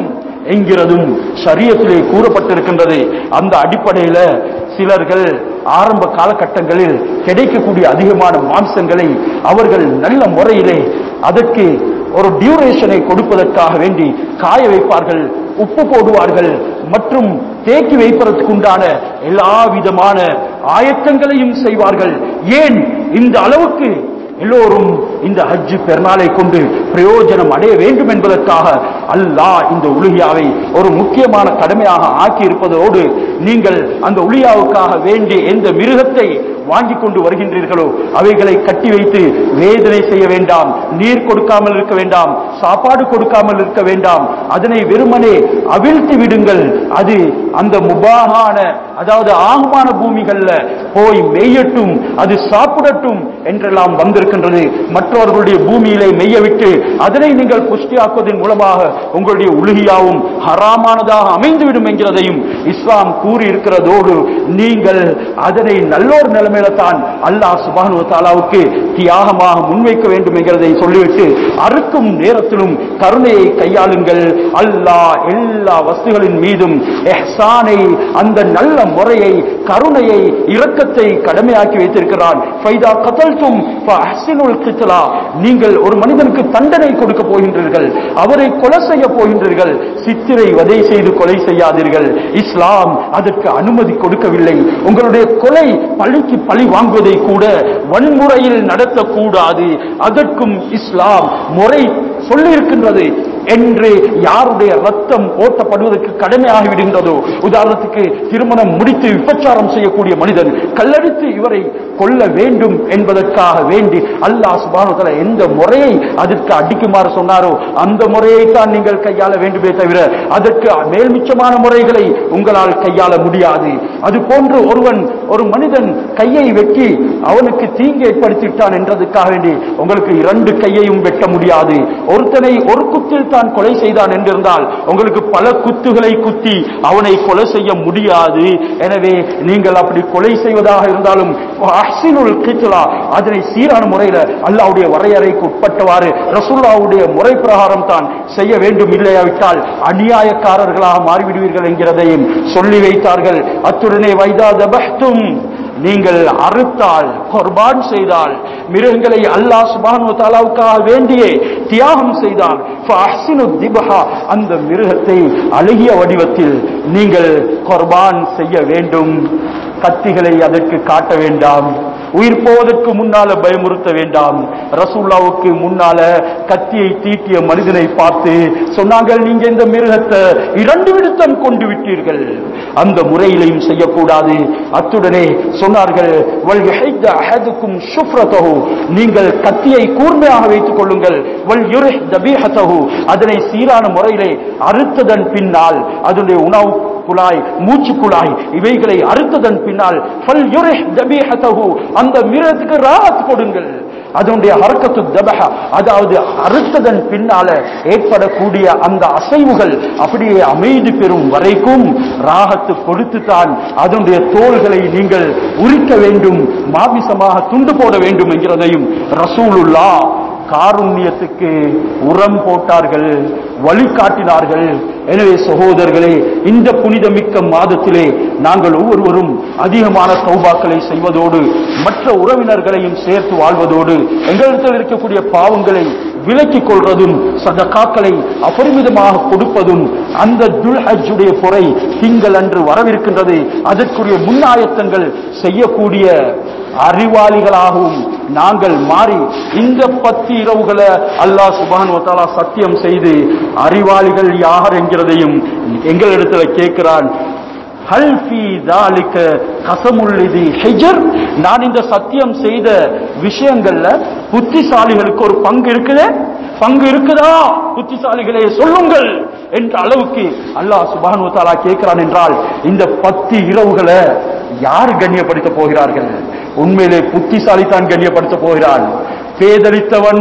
என்கிறதும் ஷரியத்திலே கூறப்பட்டிருக்கின்றது அந்த அடிப்படையில சிலர்கள் ஆரம்ப காலகட்டங்களில் கிடைக்கக்கூடிய அதிகமான மாம்சங்களை அவர்கள் நல்ல முறையிலே அதற்கு ஒரு டியூரேஷனை கொடுப்பதற்காக வேண்டி காய வைப்பார்கள் உப்பு போடுவார்கள் மற்றும் தேக்கி வைப்பதற்கு உண்டான எல்லா விதமான ஆயத்தங்களையும் செய்வார்கள் ஏன் இந்த அளவுக்கு எல்லோரும் இந்த ஹஜ் பெருநாளை கொண்டு பிரயோஜனம் அடைய வேண்டும் என்பதற்காக அல்லாஹ் இந்த உலுகியாவை ஒரு முக்கியமான கடமையாக ஆக்கி இருப்பதோடு நீங்கள் அந்த உலியாவுக்காக வேண்டிய எந்த மிருகத்தை வாங்கி கொண்டு வருகின்றீர்களோ அவைகளை கட்டி வைத்து வேதனை செய்ய வேண்டாம் நீர் கொடுக்காமல் இருக்க வேண்டாம் சாப்பாடு கொடுக்காமல் இருக்க வேண்டாம் அதனை வெறுமனே அவிழ்த்து விடுங்கள் அது அந்த முபாகான அதாவது ஆகுமான பூமிகள்ல போய் மேயட்டும் அது சாப்பிடட்டும் என்றெல்லாம் வந்திருக்கின்றது மற்றவர்களுடைய பூமியிலே மெய்ய விட்டு அதனை நீங்கள் புஷ்டியாக்குவதன் மூலமாக உங்களுடைய உலுகியாவும் ஹராமானதாக அமைந்துவிடும் என்கிறதையும் இஸ்லாம் கூறி இருக்கிறதோடு நீங்கள் அதனை நல்லோர் நிலைமையில தான் அல்லாஹ் சுபானு தாலாவுக்கு தியாகமாக முன்வைக்க வேண்டும் என்கிறதை சொல்லிவிட்டு அறுக்கும் நேரத்திலும் கருணையை கையாளுங்கள் அல்லாஹ் எல்லா வஸ்துகளின் மீதும் எஹ்சானை அந்த நல்ல முறையை கருணையை இரக்கத்தை கடமையாக்கி வைத்திருக்கிறான் ஃபைதா கதல்தும் ஃபஅஹ்சினுல் கித்லா நீங்கள் ஒரு மனிதனுக்கு தண்டனை கொடுக்க போகின்றீர்கள் அவரை கொலை செய்ய போகின்றீர்கள் சித்திரை வதை செய்து கொலை செய்யாதீர்கள் இஸ்லாம் அதற்கு அனுமதி கொடுக்கவில்லை உங்களுடைய கொலை பழிக்கு பழி வாங்குவதை கூட வன்முறையில் நடத்தக்கூடாது அதற்கும் இஸ்லாம் முறை சொல்லியிருக்கின்றது என்று யாருடைய ரத்தம் ஓட்டப்படுவதற்கு கடமையாகி விடுகின்றதோ உதாரணத்துக்கு திருமணம் முடித்து விபச்சாரம் செய்யக்கூடிய மனிதன் கல்லடித்து இவரை கொல்ல வேண்டும் என்பதற்காக வேண்டி அல்லாஹ் சுபானுதல எந்த முறையை அதற்கு அடிக்குமாறு சொன்னாரோ அந்த முறையை தான் நீங்கள் கையாள வேண்டுமே தவிர அதற்கு மேல்மிச்சமான முறைகளை உங்களால் கையாள முடியாது அது போன்று ஒருவன் ஒரு மனிதன் கையை வெட்டி அவனுக்கு தீங்கு ஏற்படுத்திவிட்டான் என்றதுக்காக வேண்டி உங்களுக்கு இரண்டு கையையும் வெட்ட முடியாது ஒருத்தனை ஒரு குத்தில் தான் கொலை செய்தான் என்றிருந்தால் உங்களுக்கு பல குத்துகளை குத்தி அவனை கொலை செய்ய முடியாது எனவே நீங்கள் அப்படி கொலை செய்வதாக இருந்தாலும் அஹ்சினுல் கித்லா அதனை சீரான முறையில் அல்லாவுடைய வரையறைக்கு உட்பட்டவாறு ரசூல்லாவுடைய முறை பிரகாரம் தான் செய்ய வேண்டும் இல்லையாவிட்டால் அநியாயக்காரர்களாக மாறிவிடுவீர்கள் என்கிறதையும் சொல்லி வைத்தார்கள் அத்துடனே வைதா தபஹ்தும் நீங்கள் அறுத்தால் குர்பான் செய்தால் மிருகங்களை அல்லாஹ் சுபானு தாலாவுக்காக வேண்டியே தியாகம் செய்தால் ஃபஅஹ்சினு திபஹா அந்த மிருகத்தை அழகிய வடிவத்தில் நீங்கள் குர்பான் செய்ய வேண்டும் கத்திகளை அதற்கு காட்ட வேண்டாம் உயிர் போவதற்கு முன்னால பயமுறுத்த வேண்டாம் ரசூல்லாவுக்கு முன்னால கத்தியை தீட்டிய மனிதனை பார்த்து சொன்னாங்க நீங்க இந்த மிருகத்தை இரண்டு விடுத்தம் கொண்டு விட்டீர்கள் அந்த முறையிலையும் செய்யக்கூடாது அத்துடனே சொன்னார்கள் "வல் யஹித்த அஹதுக்கும் ஷுஃப்ரதஹு." நீங்கள் கத்தியை கூர்மையாக வைத்துக் கொள்ளுங்கள் வல் யுரிஹ் தபீஹதஹு. அதனை சீரான முறையிலே அறுத்ததன் பின்னால் அதனுடைய உணவு குழாய் மூச்சு குழாய் இவைகளை அறுத்ததன் பின்னால் ஃபல் யுரிஹ் தபீஹதஹு. அந்த மிருகத்துக்கு ராத் கொடுங்கள் அதனுடைய ஹரக்கத்து தபஹ அதாவது அறுத்ததன் பின்னால ஏற்படக்கூடிய அந்த அசைவுகள் அப்படியே அமைதி பெறும் வரைக்கும் ராகத்து கொடுத்து தான் அதனுடைய தோள்களை நீங்கள் உரிக்க வேண்டும் மாமிசமாக துண்டு போட வேண்டும் என்கிறதையும் ரசூலுல்லா காருண்யத்துக்கு உரம் போட்டார்கள் வழிகாட்டினார்கள் எனவே சகோதரர்களே இந்த புனிதமிக்க மாதத்திலே நாங்கள் ஒவ்வொருவரும் அதிகமான சௌபாக்களை செய்வதோடு மற்ற உறவினர்களையும் சேர்த்து வாழ்வதோடு எங்களிடத்தில் இருக்கக்கூடிய பாவங்களை விலக்கிக் கொள்வதும் சதகாக்களை அபரிமிதமாக கொடுப்பதும் அந்த துல்ஹஜ்ஜுடைய பொறை திங்கள் அன்று வரவிருக்கின்றது அதற்குரிய முன்னாயத்தங்கள் செய்யக்கூடிய அறிவாளிகளாகவும் நாங்கள் மாறி இந்த பத்து இரவுகளை அல்லாஹ் சுபான் வத்தாலா சத்தியம் செய்து அறிவாளிகள் யார் என்கிறதையும் எங்களிடத்துல கேட்கிறான் ஹல் ஃபீ தாலிக கசமுல்லிதி ஹிஜர் நான் இந்த சத்தியம் செய்த விஷயங்கள்ல புத்திசாலிகளுக்கு ஒரு பங்கு இருக்குதே பங்கு இருக்குதா புத்திசாலிகளே சொல்லுங்கள் என்ற அளவுக்கு அல்லாஹ் சுபானு தாலா கேட்கிறான் என்றால் இந்த பத்து இரவுகளை யார் கண்ணியப்படுத்த போகிறார்கள் உண்மையிலே புத்திசாலி தான் கண்ணியப்படுத்த போகிறான் பேதளித்தவன்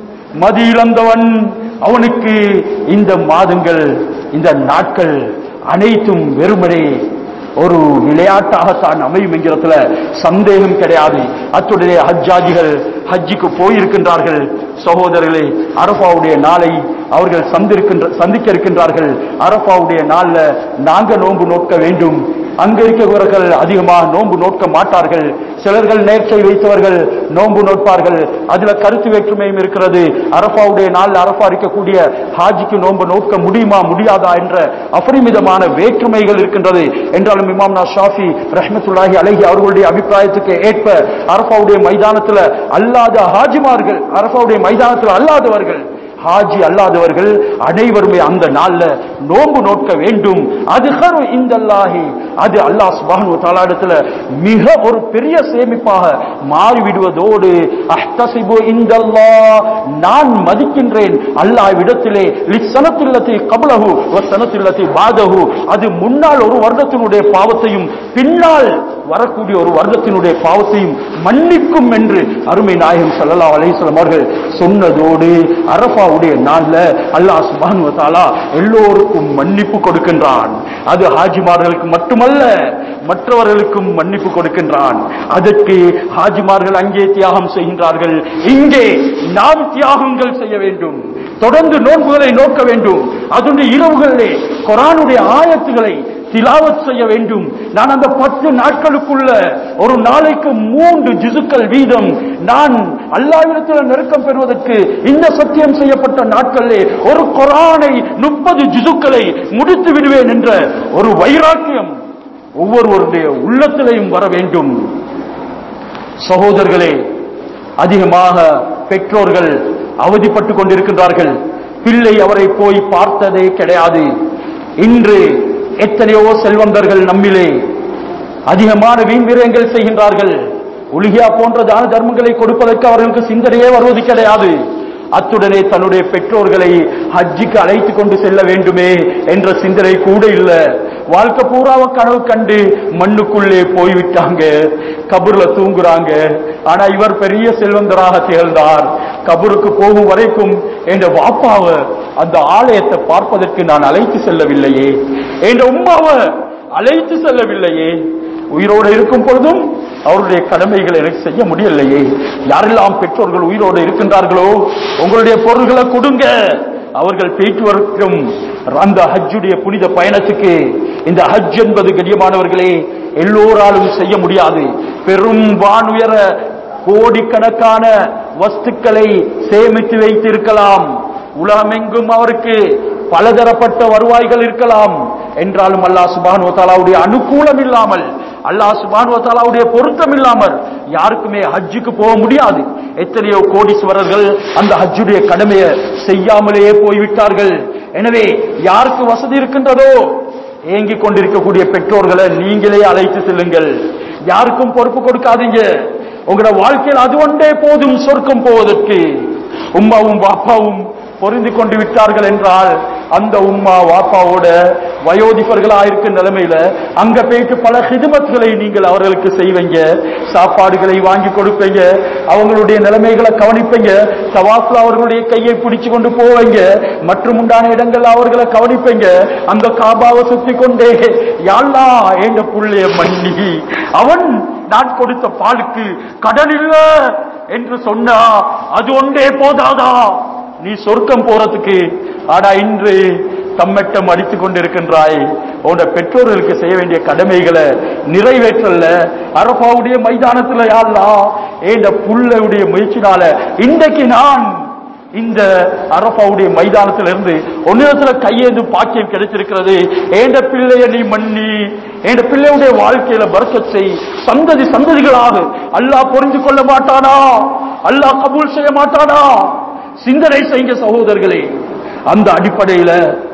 மதி இழந்தவன் அவனுக்கு இந்த மாதங்கள் இந்த நாட்கள் அனைத்தும் வெறுமனே ஒரு விளையாட்டாகத்தான் அமையும் என்கிறதுல சந்தேகம் கிடையாது அத்துடைய ஹஜ்ஜாஜிகள் ஹஜ்ஜுக்கு போயிருக்கின்றார்கள் சகோதரர்களே அரபாவுடைய நாளை அவர்கள் சந்திருக்கின்ற சந்திக்க இருக்கின்றார்கள் அரபாவுடைய நாள்ல நாங்க நோன்பு நோக்க வேண்டும் அங்க இருக்கிறவர்கள் அதிகமாக நோன்பு நோக்க மாட்டார்கள் சிலர்கள் நேர்ச்சை வைத்தவர்கள் நோன்பு நோட்பார்கள் அதுல கருத்து வேற்றுமையும் இருக்கிறது அரபாவுடைய நாள் அரபா இருக்கக்கூடிய ஹாஜிக்கு நோன்பு நோக்க முடியுமா முடியாதா என்ற அபரிமிதமான வேற்றுமைகள் இருக்கின்றது என்றாலும் இமாம் நா ஷாஃபி ரஹ்மத்துல்லாஹி அலைஹி அவர்களுடைய அபிப்பிராயத்துக்கு ஏற்ப அரபாவுடைய மைதானத்துல அல்லாத ஹாஜிமார்கள் அரபாவுடைய மைதானத்தில் அல்லாதவர்கள் ஹாஜி அல்லாதவர்கள் அனைவருமே அந்த நாள்ல நோன்பு நோக்க வேண்டும் அது ஹரு இந்தல்லாஹி அது அல்லாஹ் சுப்ஹானஹு வ தஆலா இடத்துல மிக ஒரு பெரிய சேமிப்பாக மாறிவிடுவதோடு அஹ்தசிபு இந்தல்லாஹ் நான் மதிக்கின்றேன் அல்லாஹ்விடத்திலே லிஸ்ஸனத்தில்லதி கப்லஹு வ ஸனத்தில்லதி பாதஹு அது முன்னால் ஒரு வருடத்தினுடைய பாவத்தையும் பின்னால் வரக்கூடிய ஒரு வருடத்தினுடைய பாவத்தையும் மன்னிக்கும் என்று அருமை நாயகம் ஸல்லல்லாஹு அலைஹி வஸல்லம் அவர்கள் சொன்னதோடு அரஃபாவுடைய நாள்ல அல்லாஹ் சுப்ஹானஹு வ தஆலா எல்லோருக்கும் மன்னிப்பு கொடுக்கின்றான் அது ஹாஜிமார்களுக்கு மட்டுமல்ல மற்றவர்களுக்கும் மன்னிப்பு கொடுக்கின்றான் அதற்கு ஹாஜிமார்கள் அங்கே தியாகம் செய்கின்றார்கள் இங்கே நாம் தியாகங்கள் செய்ய வேண்டும் தொடர்ந்து நோன்புகளை நோக்க வேண்டும் அதனுடைய இரவுகளிலே குரானுடைய ஆயத்துகளை திலாவத் செய்ய வேண்டும் நான் அந்த பத்து நாட்களுக்குள்ள ஒரு நாளைக்கு மூன்று ஜிசுக்கள் வீதம் நான் அல்லாவிடத்தில் நெருக்கம் பெறுவதற்கு இந்த சத்தியம் செய்யப்பட்ட நாட்களிலே ஒரு குரானை முப்பது ஜிசுக்களை முடித்து விடுவேன் என்ற ஒரு வைராக்கியம் ஒவ்வொருவருடைய உள்ளத்திலையும் வர வேண்டும் சகோதரர்களே அதிகமாக பெற்றோர்கள் அவதிப்பட்டுக் கொண்டிருக்கின்றார்கள் பிள்ளை அவரை போய் பார்த்ததே கிடையாது இன்று எத்தனையோ செல்வந்தர்கள் நம்மிலே அதிகமான வீண்விரயங்கள் செய்கின்றார்கள் உலிகியா போன்ற தான தர்மங்களை கொடுப்பதற்கு அவர்களுக்கு சிந்தனையே வருவது கிடையாது அத்துடனே தன்னுடைய பெற்றோர்களை ஹஜ்ஜிக்கு அழைத்து கொண்டு செல்ல வேண்டுமே என்ற சிந்தனை கூட இல்ல வாழ்க்கை பூராவ கனவு கண்டு மண்ணுக்குள்ளே போய்விட்டாங்க கபூர்ல தூங்குறாங்க ஆனா இவர் பெரிய செல்வந்தராக திகழ்ந்தார் கபூருக்கு போகும் வரைக்கும் என்ற வாப்பாவை அந்த ஆலயத்தை பார்ப்பதற்கு நான் அழைத்து செல்லவில்லையே என்ற உம்மாவை அழைத்து செல்லவில்லையே உயிரோடு இருக்கும் பொழுதும் அவருடைய கடமைகளை எனக்கு செய்ய முடியலையே யாரெல்லாம் பெற்றோர்கள் உயிரோடு இருக்கின்றார்களோ உங்களுடைய பொருள்களை கொடுங்க அவர்கள் போயிட்டு வரட்டும் அந்த ஹஜ்ஜுடைய புனித பயணத்துக்கு இந்த ஹஜ் என்பது கடியமானவர்களே எல்லோராலும் செய்ய முடியாது பெரும் வானுயர கோடிக்கணக்கான வஸ்துக்களை சேமித்து வைத்திருக்கலாம் உலகமெங்கும் அவருக்கு பலதரப்பட்ட வருவாய்கள் இருக்கலாம் என்றாலும் அல்லாஹ் சுபானு தாலாவுடைய அனுகூலம் இல்லாமல் அல்லாஹ் சுபானு தாலாவுடைய பொருத்தம் இல்லாமல் யாருக்குமே ஹஜ்ஜுக்கு போக முடியாது எத்தனையோ கோடீஸ்வரர்கள் அந்த ஹஜ்ஜுடைய கடமையை செய்யாமலேயே போய்விட்டார்கள் எனவே யாருக்கு வசதி இருக்கின்றதோ ஏங்கிக் கொண்டிருக்கக்கூடிய பெற்றோர்களை நீங்களே அழைத்து செல்லுங்கள் யாருக்கும் பொறுப்பு கொடுக்காதீங்க உங்களோட வாழ்க்கையில் அது ஒன்றே போதும் சொர்க்கம் போவதற்கு உம்மாவும் பாப்பாவும் பொருந்தி கொண்டு விட்டார்கள் என்றால் அந்த உம்மா வாப்பாவோட வயோதிபர்களா இருக்கும் நிலைமையில அங்க போயிட்டு பல ஹிதுமத்களை நீங்கள் அவர்களுக்கு செய்வீங்க சாப்பாடுகளை வாங்கி கொடுப்பீங்க அவங்களுடைய நிலைமைகளை கவனிப்பீங்க தவாஃப்ல அவர்களுடைய கையை பிடிச்சு கொண்டு போவீங்க மற்றும் உண்டான இடங்கள்ல அவர்களை கவனிப்பீங்க அந்த காபாவை சுத்தி கொண்டே யாழ்லா என்ற புள்ளைய மன்னி அவன் நான் கொடுத்த பாலுக்கு கடன் இல்ல என்று சொன்னா அது ஒன்றே போதாதா நீ சொர்க்கம் போறதுக்கு ஆனா இன்று தம்மட்டம் அடித்துக் கொண்டிருக்கின்றாய் உன்னோட பெற்றோர்களுக்கு செய்ய வேண்டிய கடமைகளை நிறைவேற்றல அரபாவுடைய மைதானத்துல யாழ்லா ஏண்ட புள்ளையுடைய முயற்சினால இன்றைக்கு நான் இந்த அரபாவுடைய மைதானத்திலிருந்து ஒன்னிடத்துல கையேந்து பாக்கியம் கிடைத்திருக்கிறது ஏண்ட பிள்ளைய நீ மன்னி ஏண்ட பிள்ளையுடைய வாழ்க்கையில பறக்கச் செய் சந்ததி சந்ததிகளாக அல்லாஹ் புரிந்து கொள்ள மாட்டானா அல்லாஹ் கபூல் செய்ய மாட்டானா சிந்தனை செய்யுங்க சகோதரர்களே அந்த அடிப்படையில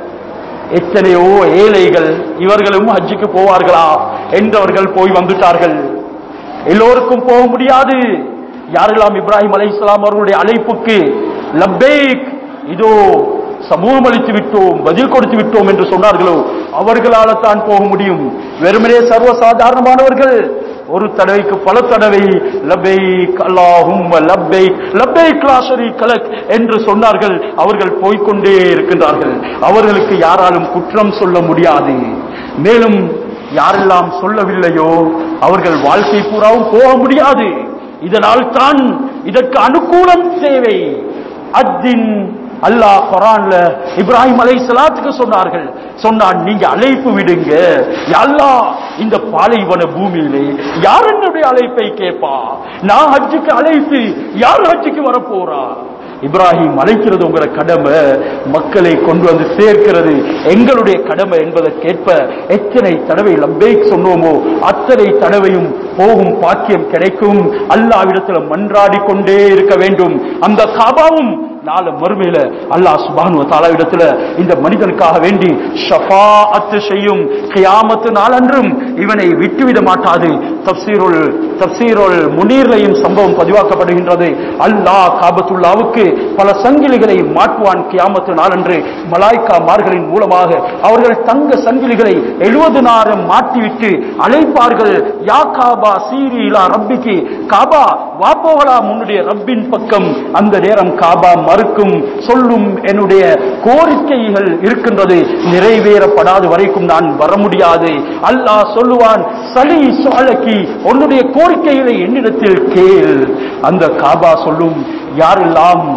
எத்தனையோ ஏழைகள் இவர்களும் ஹஜ்ஜுக்கு போவார்களா என்றவர்கள் போய் வந்துட்டார்கள் எல்லோருக்கும் போக முடியாது யாரெல்லாம் இப்ராஹிம் அலை இஸ்லாம் அவர்களுடைய அழைப்புக்கு லப்பேக் இதோ சமூகம் அளித்து விட்டோம் பதில் கொடுத்து விட்டோம் என்று சொன்னார்களோ அவர்களால தான் போக முடியும் வெறுமனே சர்வ சாதாரணமானவர்கள் ஒரு தடவைக்கு பல தடவை லப்பைக் அல்லாஹும் லப்பைக் லப்பைக் லா ஷரீக லக் என்று சொன்னார்கள் அவர்கள் போய்க்கொண்டே இருக்கின்றார்கள் அவர்களுக்கு யாராலும் குற்றம் சொல்ல முடியாது மேலும் யாரெல்லாம் சொல்லவில்லையோ அவர்கள் வாழ்க்கை பூராவும் போக முடியாது இதனால் தான் இதற்கு அனுகூலம் தேவை அத்தின் அல்லாஹ் குரான்ல இப்ராஹிம் அலை சலாத்துக்கு சொன்னார்கள் சொன்னான் நீங்க அழைப்பு விடுங்க யா அல்லாஹ் இந்த பாலைவன பூமியிலே யார் என்னுடைய அழைப்பை கேட்பா நான் ஹஜ்ஜுக்கு அழைத்து யார் ஹஜ்ஜுக்கு வரப்போறா இப்ராஹிம் அழைக்கிறது உங்களோட கடமை மக்களை கொண்டு வந்து சேர்க்கிறது எங்களுடைய கடமை என்பதற்கேற்ப எத்தனை தடவை லப்பேக் சொன்னோமோ அத்தனை தடவையும் போகும் பாக்கியம் கிடைக்கும் அல்லாவிடத்துல மன்றாடி கொண்டே இருக்க வேண்டும் அந்த காபாவும் நாளை மறுமையில அல்லாஹ் சுபானு தாலாவிடத்துல இந்த மனிதனுக்காக வேண்டி ஷஃபாஅத்து செய்யும் கியாமத்து நாளன்றும் இவனை விட்டுவிட மாட்டாது தப்சீருல் தப்சீருல் முனீர்லையும் சம்பவம் பதிவாக்கப்படுகின்றது அல்லாஹ் காபத்துல்லாவுக்கு பல சங்கிலிகளை மாற்றுவான் கியாமத்து நாளன்று மலாய்க்கா மார்களின் மூலமாக அவர்கள் தங்க சங்கிலிகளை எழுபது நாரம் மாட்டிவிட்டு அழைப்பார்கள் யா காபா சீரி இலா ரப்பிக்கு காபா வா போகலாம் உன்னுடைய ரப்பின் பக்கம் அந்த நேரம் காபா மறுக்கும் சொல்லும் என்னுடைய கோரிக்கைகள் இருக்கின்றது நிறைவேறப்படாத வரைக்கும் நான் வர முடியாது அல்லாஹ் சொல்லுவான் சலி சோழக்கி உன்னுடைய கோரிக்கைகளை என்னிடத்தில் கேள் அந்த காபா சொல்லும் யாரெல்லாம்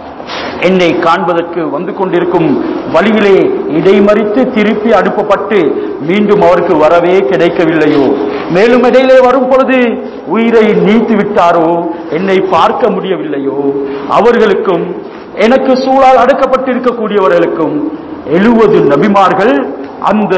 என்னை காண்பதற்கு வந்து கொண்டிருக்கும் வழியிலே இடைமறித்து திருப்பி அனுப்பப்பட்டு மீண்டும் அவருக்கு வரவே கிடைக்கவில்லையோ மேலும் இடையிலே வரும் பொழுது உயிரை நீத்து விட்டாரோ என்னை பார்க்க முடியவில்லையோ அவர்களுக்கும் எனக்கு சூழால் அடக்கப்பட்டிருக்கக்கூடியவர்களுக்கும் எழுபது நபிமார்கள் அந்த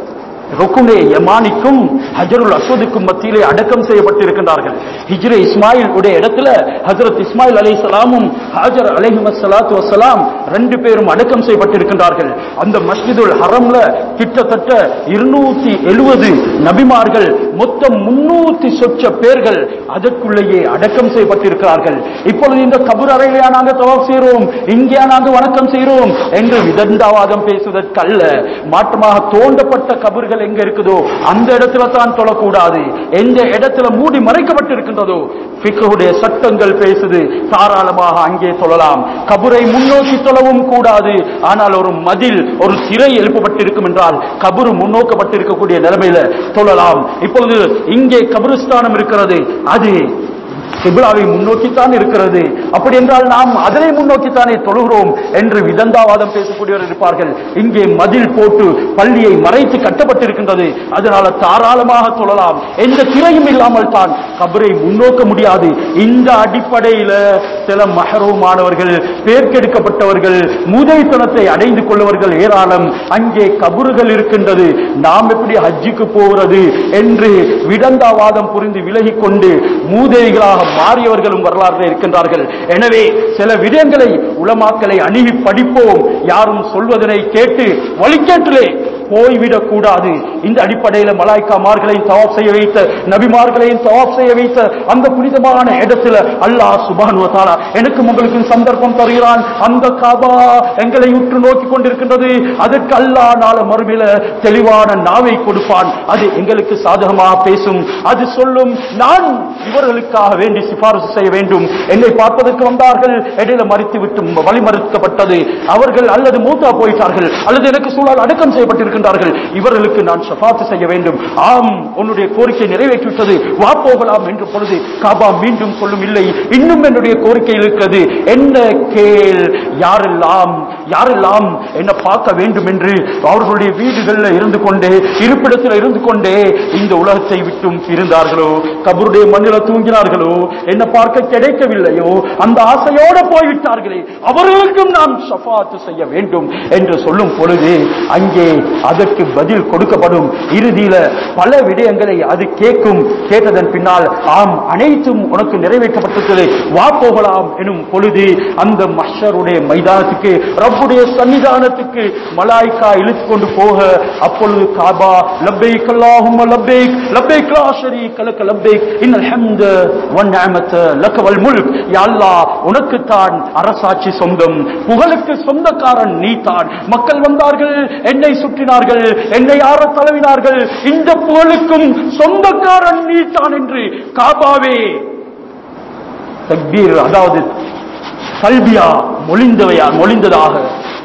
ருக்குனே யமானிக்கும் ஹஜருல் அஸ்வதுக்கும் மத்தியிலே அடக்கம் செய்யப்பட்டிருக்கின்றார்கள் ஹிஜ்ரே இஸ்மாயில் உடைய இடத்துல ஹஜரத் இஸ்மாயில் அலை சலாமும் ஹாஜர் அலைஹி வசலாத்து வசலாம் ரெண்டு பேரும் அடக்கம் செய்யப்பட்டிருக்கின்றார்கள் அந்த மஸ்ஜிதுல் ஹரம்ல கிட்டத்தட்ட இருநூத்தி எழுபது நபிமார்கள் மொத்தம் முன்னூத்தி சொச்ச பேர்கள் அதற்குள்ளேயே அடக்கம் செய்யப்பட்டிருக்கிறார்கள் இப்பொழுது இந்த கபூர் அறையிலேயா நாங்க தவாப் செய்கிறோம் இங்கேயா நாங்க வணக்கம் செய்கிறோம் என்று விதண்டாவாதம் பேசுவதற்கல்ல மாற்றமாக தோண்டப்பட்ட கபர்கள் எங்க இருக்குதோ அந்த இடத்துல தான் தொழக்கூடாது எந்த இடத்துல மூடி மறைக்கப்பட்டிருக்கின்றதோ பிக்குடைய சட்டங்கள் பேசுது தாராளமாக அங்கே தொழலாம் கபுரை முன்னோக்கி தொழவும் கூடாது ஆனால் ஒரு மதில் ஒரு திரை எழுப்பப்பட்டிருக்கும் என்றால் கபுரு முன்னோக்கப்பட்டிருக்கக்கூடிய நிலைமையில தொழலாம் இப்பொழுது இங்கே கபருஸ்தானம் இருக்கிறது அது கிபிலாவை முன்னோக்கித்தான் இருக்கிறது அப்படி என்றால் நாம் அதனை முன்னோக்கித்தானே தொழுகிறோம் என்று விதந்தாவாதம் பேசக்கூடியவர் இருப்பார்கள் இங்கே மதில் போட்டு பள்ளியை மறைத்து கட்டப்பட்டிருக்கின்றது அதனால தாராளமாக தொழலாம் எந்த திரையும் இல்லாமல் தான் கபரை முன்னோக்க முடியாது இந்த அடிப்படையில சில மகரூமானவர்கள் பேர்க்கெடுக்கப்பட்டவர்கள் மூதைத்தனத்தை அடைந்து கொள்ளவர்கள் ஏராளம் அங்கே கபறுகள் இருக்கின்றது நாம் எப்படி ஹஜ்ஜுக்கு போகிறது என்று விடந்தாவாதம் புரிந்து விலகிக் கொண்டு மூதேவிகளாக மாறியவர்களும் வரலாறு இருக்கின்றார்கள் எனவே சில விடயங்களை உலமாக்களை அணுகி படிப்போம் யாரும் சொல்வதனை கேட்டு வழிகேட்டிலே போய்விடக் கூடாது இந்த அடிப்படையில் மலாய்க்காமார்களையும் தவாப் செய்ய வைத்த நபிமார்களையும் தவாப் செய்ய வைத்த அந்த புனிதமான இடத்துல அல்லாஹ் சுபானு தாலா எனக்கும் உங்களுக்கும் சந்தர்ப்பம் தருகிறான் அந்த காபா எங்களை உற்று நோக்கி கொண்டிருக்கின்றது அதற்கு அல்லாஹ் நாள மறுமையில தெளிவான நாவை கொடுப்பான் அது எங்களுக்கு சாதகமாக பேசும் அது சொல்லும் நான் இவர்களுக்காக வேண்டி சிபாரிசு செய்ய வேண்டும் என்னை பார்ப்பதற்கு வந்தார்கள் இடையில மறித்து விட்டு வழிமறுக்கப்பட்டது அவர்கள் அல்லது மூத்தா போயிட்டார்கள் அல்லது எனக்கு சூழல் அடக்கம் செய்யப்பட்டிருக்கின்றார்கள் இவர்களுக்கு நான் ஷஃபாத்து செய்ய வேண்டும் ஆம் உன்னுடைய கோரிக்கை நிறைவேற்றிவிட்டது வா போகலாம் என்று பொழுது காபா மீண்டும் சொல்லும் இல்லை இன்னும் என்னுடைய கோரிக்கை இருக்கிறது என்ன கேள் யாரெல்லாம் யாரெல்லாம் என்ன பார்க்க வேண்டும் என்று அவர்களுடைய வீடுகளில் இருந்து கொண்டே இருப்பிடத்தில் இருந்து கொண்டே இந்த உலகத்தை விட்டும் இருந்தார்களோ கபருடைய மண்ணில தூங்கினார்களோ என்ன பார்க்க கிடைக்கவில்லையோ அந்த ஆசையோட போய்விட்டார்களே அவர்களுக்கும் நாம் ஷஃபாத்து செய்ய வேண்டும் என்று சொல்லும் பொழுது அங்கே அதற்கு பதில் கொடுக்கப்படும் இறுதியில பல விடயங்களை அது கேட்கும் கேட்டதன் பின்னால் ஆம் அனைத்தும் உனக்கு நிறைவேற்றப்பட்டிருக்கிறது வா போகலாம் எனும் பொழுது அந்த மஷருடைய மைதானத்துக்கு ரப்புடைய சன்னிதானத்துக்கு மலாய்க்கா இழுத்து கொண்டு போக அப்பொழுது காபா லப்பைக் அல்லாஹும்ம லப்பைக் லப்பைக் லா ஷரீக லக லப்பைக் இன்னல் ஹம்த வன் நிஅமத லக வல் முல்க் யா அல்லாஹ் உனக்கு தான் அரசாட்சி சொந்தம் புகழுக்கு சொந்தக்காரன் நீ தான் மக்கள் வந்தார்கள் என்னை சுற்றினார்கள் என்னை ஆற தழுவினார்கள் இந்த புகழுக்கும் சொந்தக்காரன் நீ தான் என்று காபாவே தக்பீர் அதாவது கல்வியா மொழிந்தவையா மொழிந்ததாக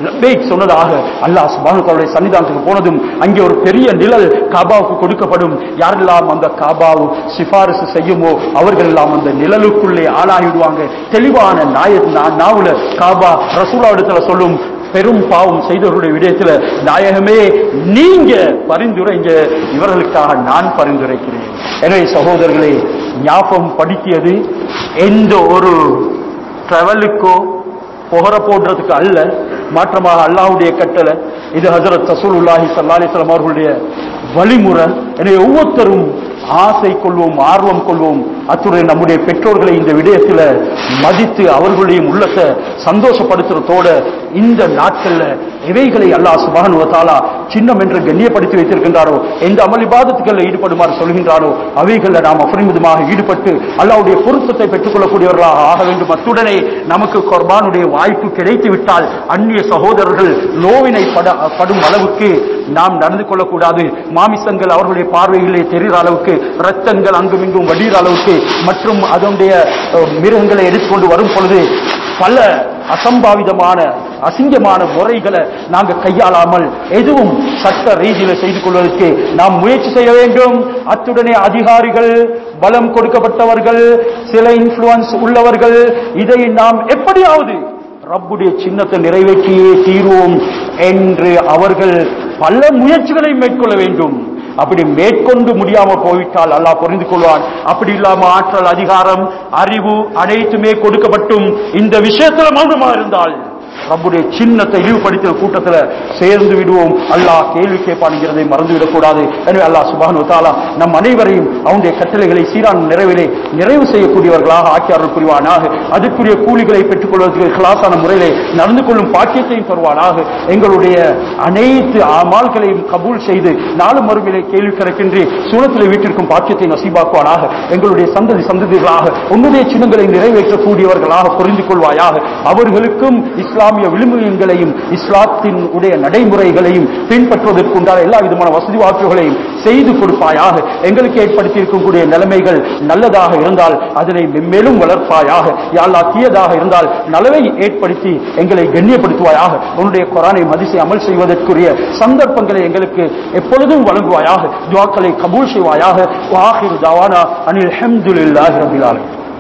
லப்பைக் சொன்னதாக அல்லாஹ் சுபானுடைய சன்னிதானத்துக்கு போனதும் அங்கே ஒரு பெரிய நிழல் காபாவுக்கு கொடுக்கப்படும் யாரெல்லாம் அந்த காபாவு சிபாரிசு செய்யுமோ அவர்கள் எல்லாம் அந்த நிழலுக்குள்ளே ஆளாகிடுவாங்க தெளிவான நாய நா- நாவுல காபா ரசூலா இடத்துல சொல்லும் பெரும் பாவம் செய்தவர்களுடைய விடயத்துல நாயகமே நீங்க பரிந்துரைங்க இவர்களுக்காக நான் பரிந்துரைக்கிறேன் எனவே சகோதரர்களே ஞாபகம் படிக்கியது எந்த ஒரு டிராவலுக்கோ புகர போடுறதுக்கு அல்ல மாற்றமாக அல்லாஹ்வுடைய கட்டளை இது ஹஜரத் ரசூலுல்லாஹி ஸல்லல்லாஹு அலைஹி வஸல்லம் அவர்களுடைய வழிமுறை எனவே ஒவ்வொருத்தரும் ஆசை கொள்வோம் ஆர்வம் கொள்வோம் அத்துடன் நம்முடைய பெற்றோர்களை இந்த விடயத்தில் மதித்து அவர்களுடைய உள்ளத்தை சந்தோஷப்படுத்துறதோட இந்த நாட்கள்ல இவைகளை அல்லாஹ் சுபஹானு வ தஆலா சின்னம் என்று கண்ணியப்படுத்தி வைத்திருக்கின்றாரோ எந்த அமல் இபாதத்துகளில் ஈடுபடுமாறு சொல்கின்றாரோ அவைகளில் நாம் அபரிமிதமாக ஈடுபட்டு அல்லாஹ்வுடைய பொருத்தத்தை பெற்றுக்கொள்ளக்கூடியவர்களாக ஆக வேண்டும் அத்துடனே நமக்கு குர்பானுடைய வாய்ப்பு கிடைத்து விட்டால் அந்நிய சகோதரர்கள் நோவினை பட படும் அளவுக்கு நாம் நடந்து கொள்ளக்கூடாது மாமிசங்கள் அவர்களுடைய பார்வையிலே தெரிகிற அளவுக்கு ரத்தங்கள் அங்குமிங்கும் வடிகிற அளவுக்கு மற்றும் அதனுடைய அஹ், மிருகங்களை எடுத்துக்கொண்டு வரும் பொழுது பல அசம்பாவிதமான அசிங்கமான முறைகளை நாங்கள் கையாளாமல் எதுவும் சட்ட ரீதியில செய்து கொள்வதற்கு நாம் முயற்சி செய்ய வேண்டும் அத்துடனே அதிகாரிகள் பலம் கொடுக்கப்பட்டவர்கள் சில இன்ஃபுளுன்ஸ் உள்ளவர்கள் இதை நாம் எப்படியாவது ரப்புடைய சின்னத்தை நிறைவேற்றியே தீர்வோம் என்று அவர்கள் பல முயற்சிகளை மேற்கொள்ள வேண்டும் அப்படி மேற்கொண்டு முடியாம போய்விட்டால் அல்லாஹ் புரிந்து கொள்வான் அப்படி இல்லாம ஆற்றல் அதிகாரம் அறிவு அனைத்துமே கொடுக்கப்பட்டும் இந்த விஷயத்துல மௌனமா இருந்தால் ரப்புடைய சின்னத்தை இழிவுபடுத்தின கூட்டத்துல சேர்ந்து விடுவோம் அல்லாஹ் கேள்வி கேட்பான்ங்கிறதை மறந்து விடக்கூடாது எனவே அல்லாஹ் சுபானு தாலா நம் அனைவரையும் அவனுடைய கட்டளைகளை சீரான நிறைவிலே நிறைவு செய்யக்கூடியவர்களாக ஆக்கியார்கள் புரிவானாக அதற்குரிய கூலிகளை பெற்றுக் கொள்வதற்கு கிளாசான முறையிலே நடந்து கொள்ளும் பாக்கியத்தையும் தருவானாக எங்களுடைய அனைத்து அமால்களையும் கபூல் செய்து நாலு மறுமையிலே கேள்வி கிடக்கின்றி சூழத்திலே வீட்டிற்கும் பாக்கியத்தை நசீபாக்குவானாக எங்களுடைய சந்ததி சந்ததிகளாக உன்னுடைய சின்னங்களை நிறைவேற்றக்கூடியவர்களாக புரிந்து கொள்வாயாக அவர்களுக்கும் இஸ்லாமிய விழுமியங்களையும் இஸ்லாத்தின் உடைய நடைமுறைகளையும் பின்பற்றுவதற்கு உண்டான எல்லா விதமான வசதி வாய்ப்புகளையும் செய்து கொடுப்பாயாக எங்களுக்கு ஏற்படுத்தி இருக்கக்கூடிய நிலைமைகள் நல்லதாக இருந்தால் அதனை மென்மேலும் வளர்ப்பாயாக யாழ்லா தீயதாக இருந்தால் நலவை ஏற்படுத்தி எங்களை கண்ணியப்படுத்துவாயாக உன்னுடைய குரானை மதிசை அமல் செய்வதற்குரிய சந்தர்ப்பங்களை எங்களுக்கு எப்பொழுதும் வழங்குவாயாக துவாக்களை கபூல் செய்வாயாக வாஹிர் தவானா அனில் ஹம்துலில்லாஹி ரபில் ஆலமீன்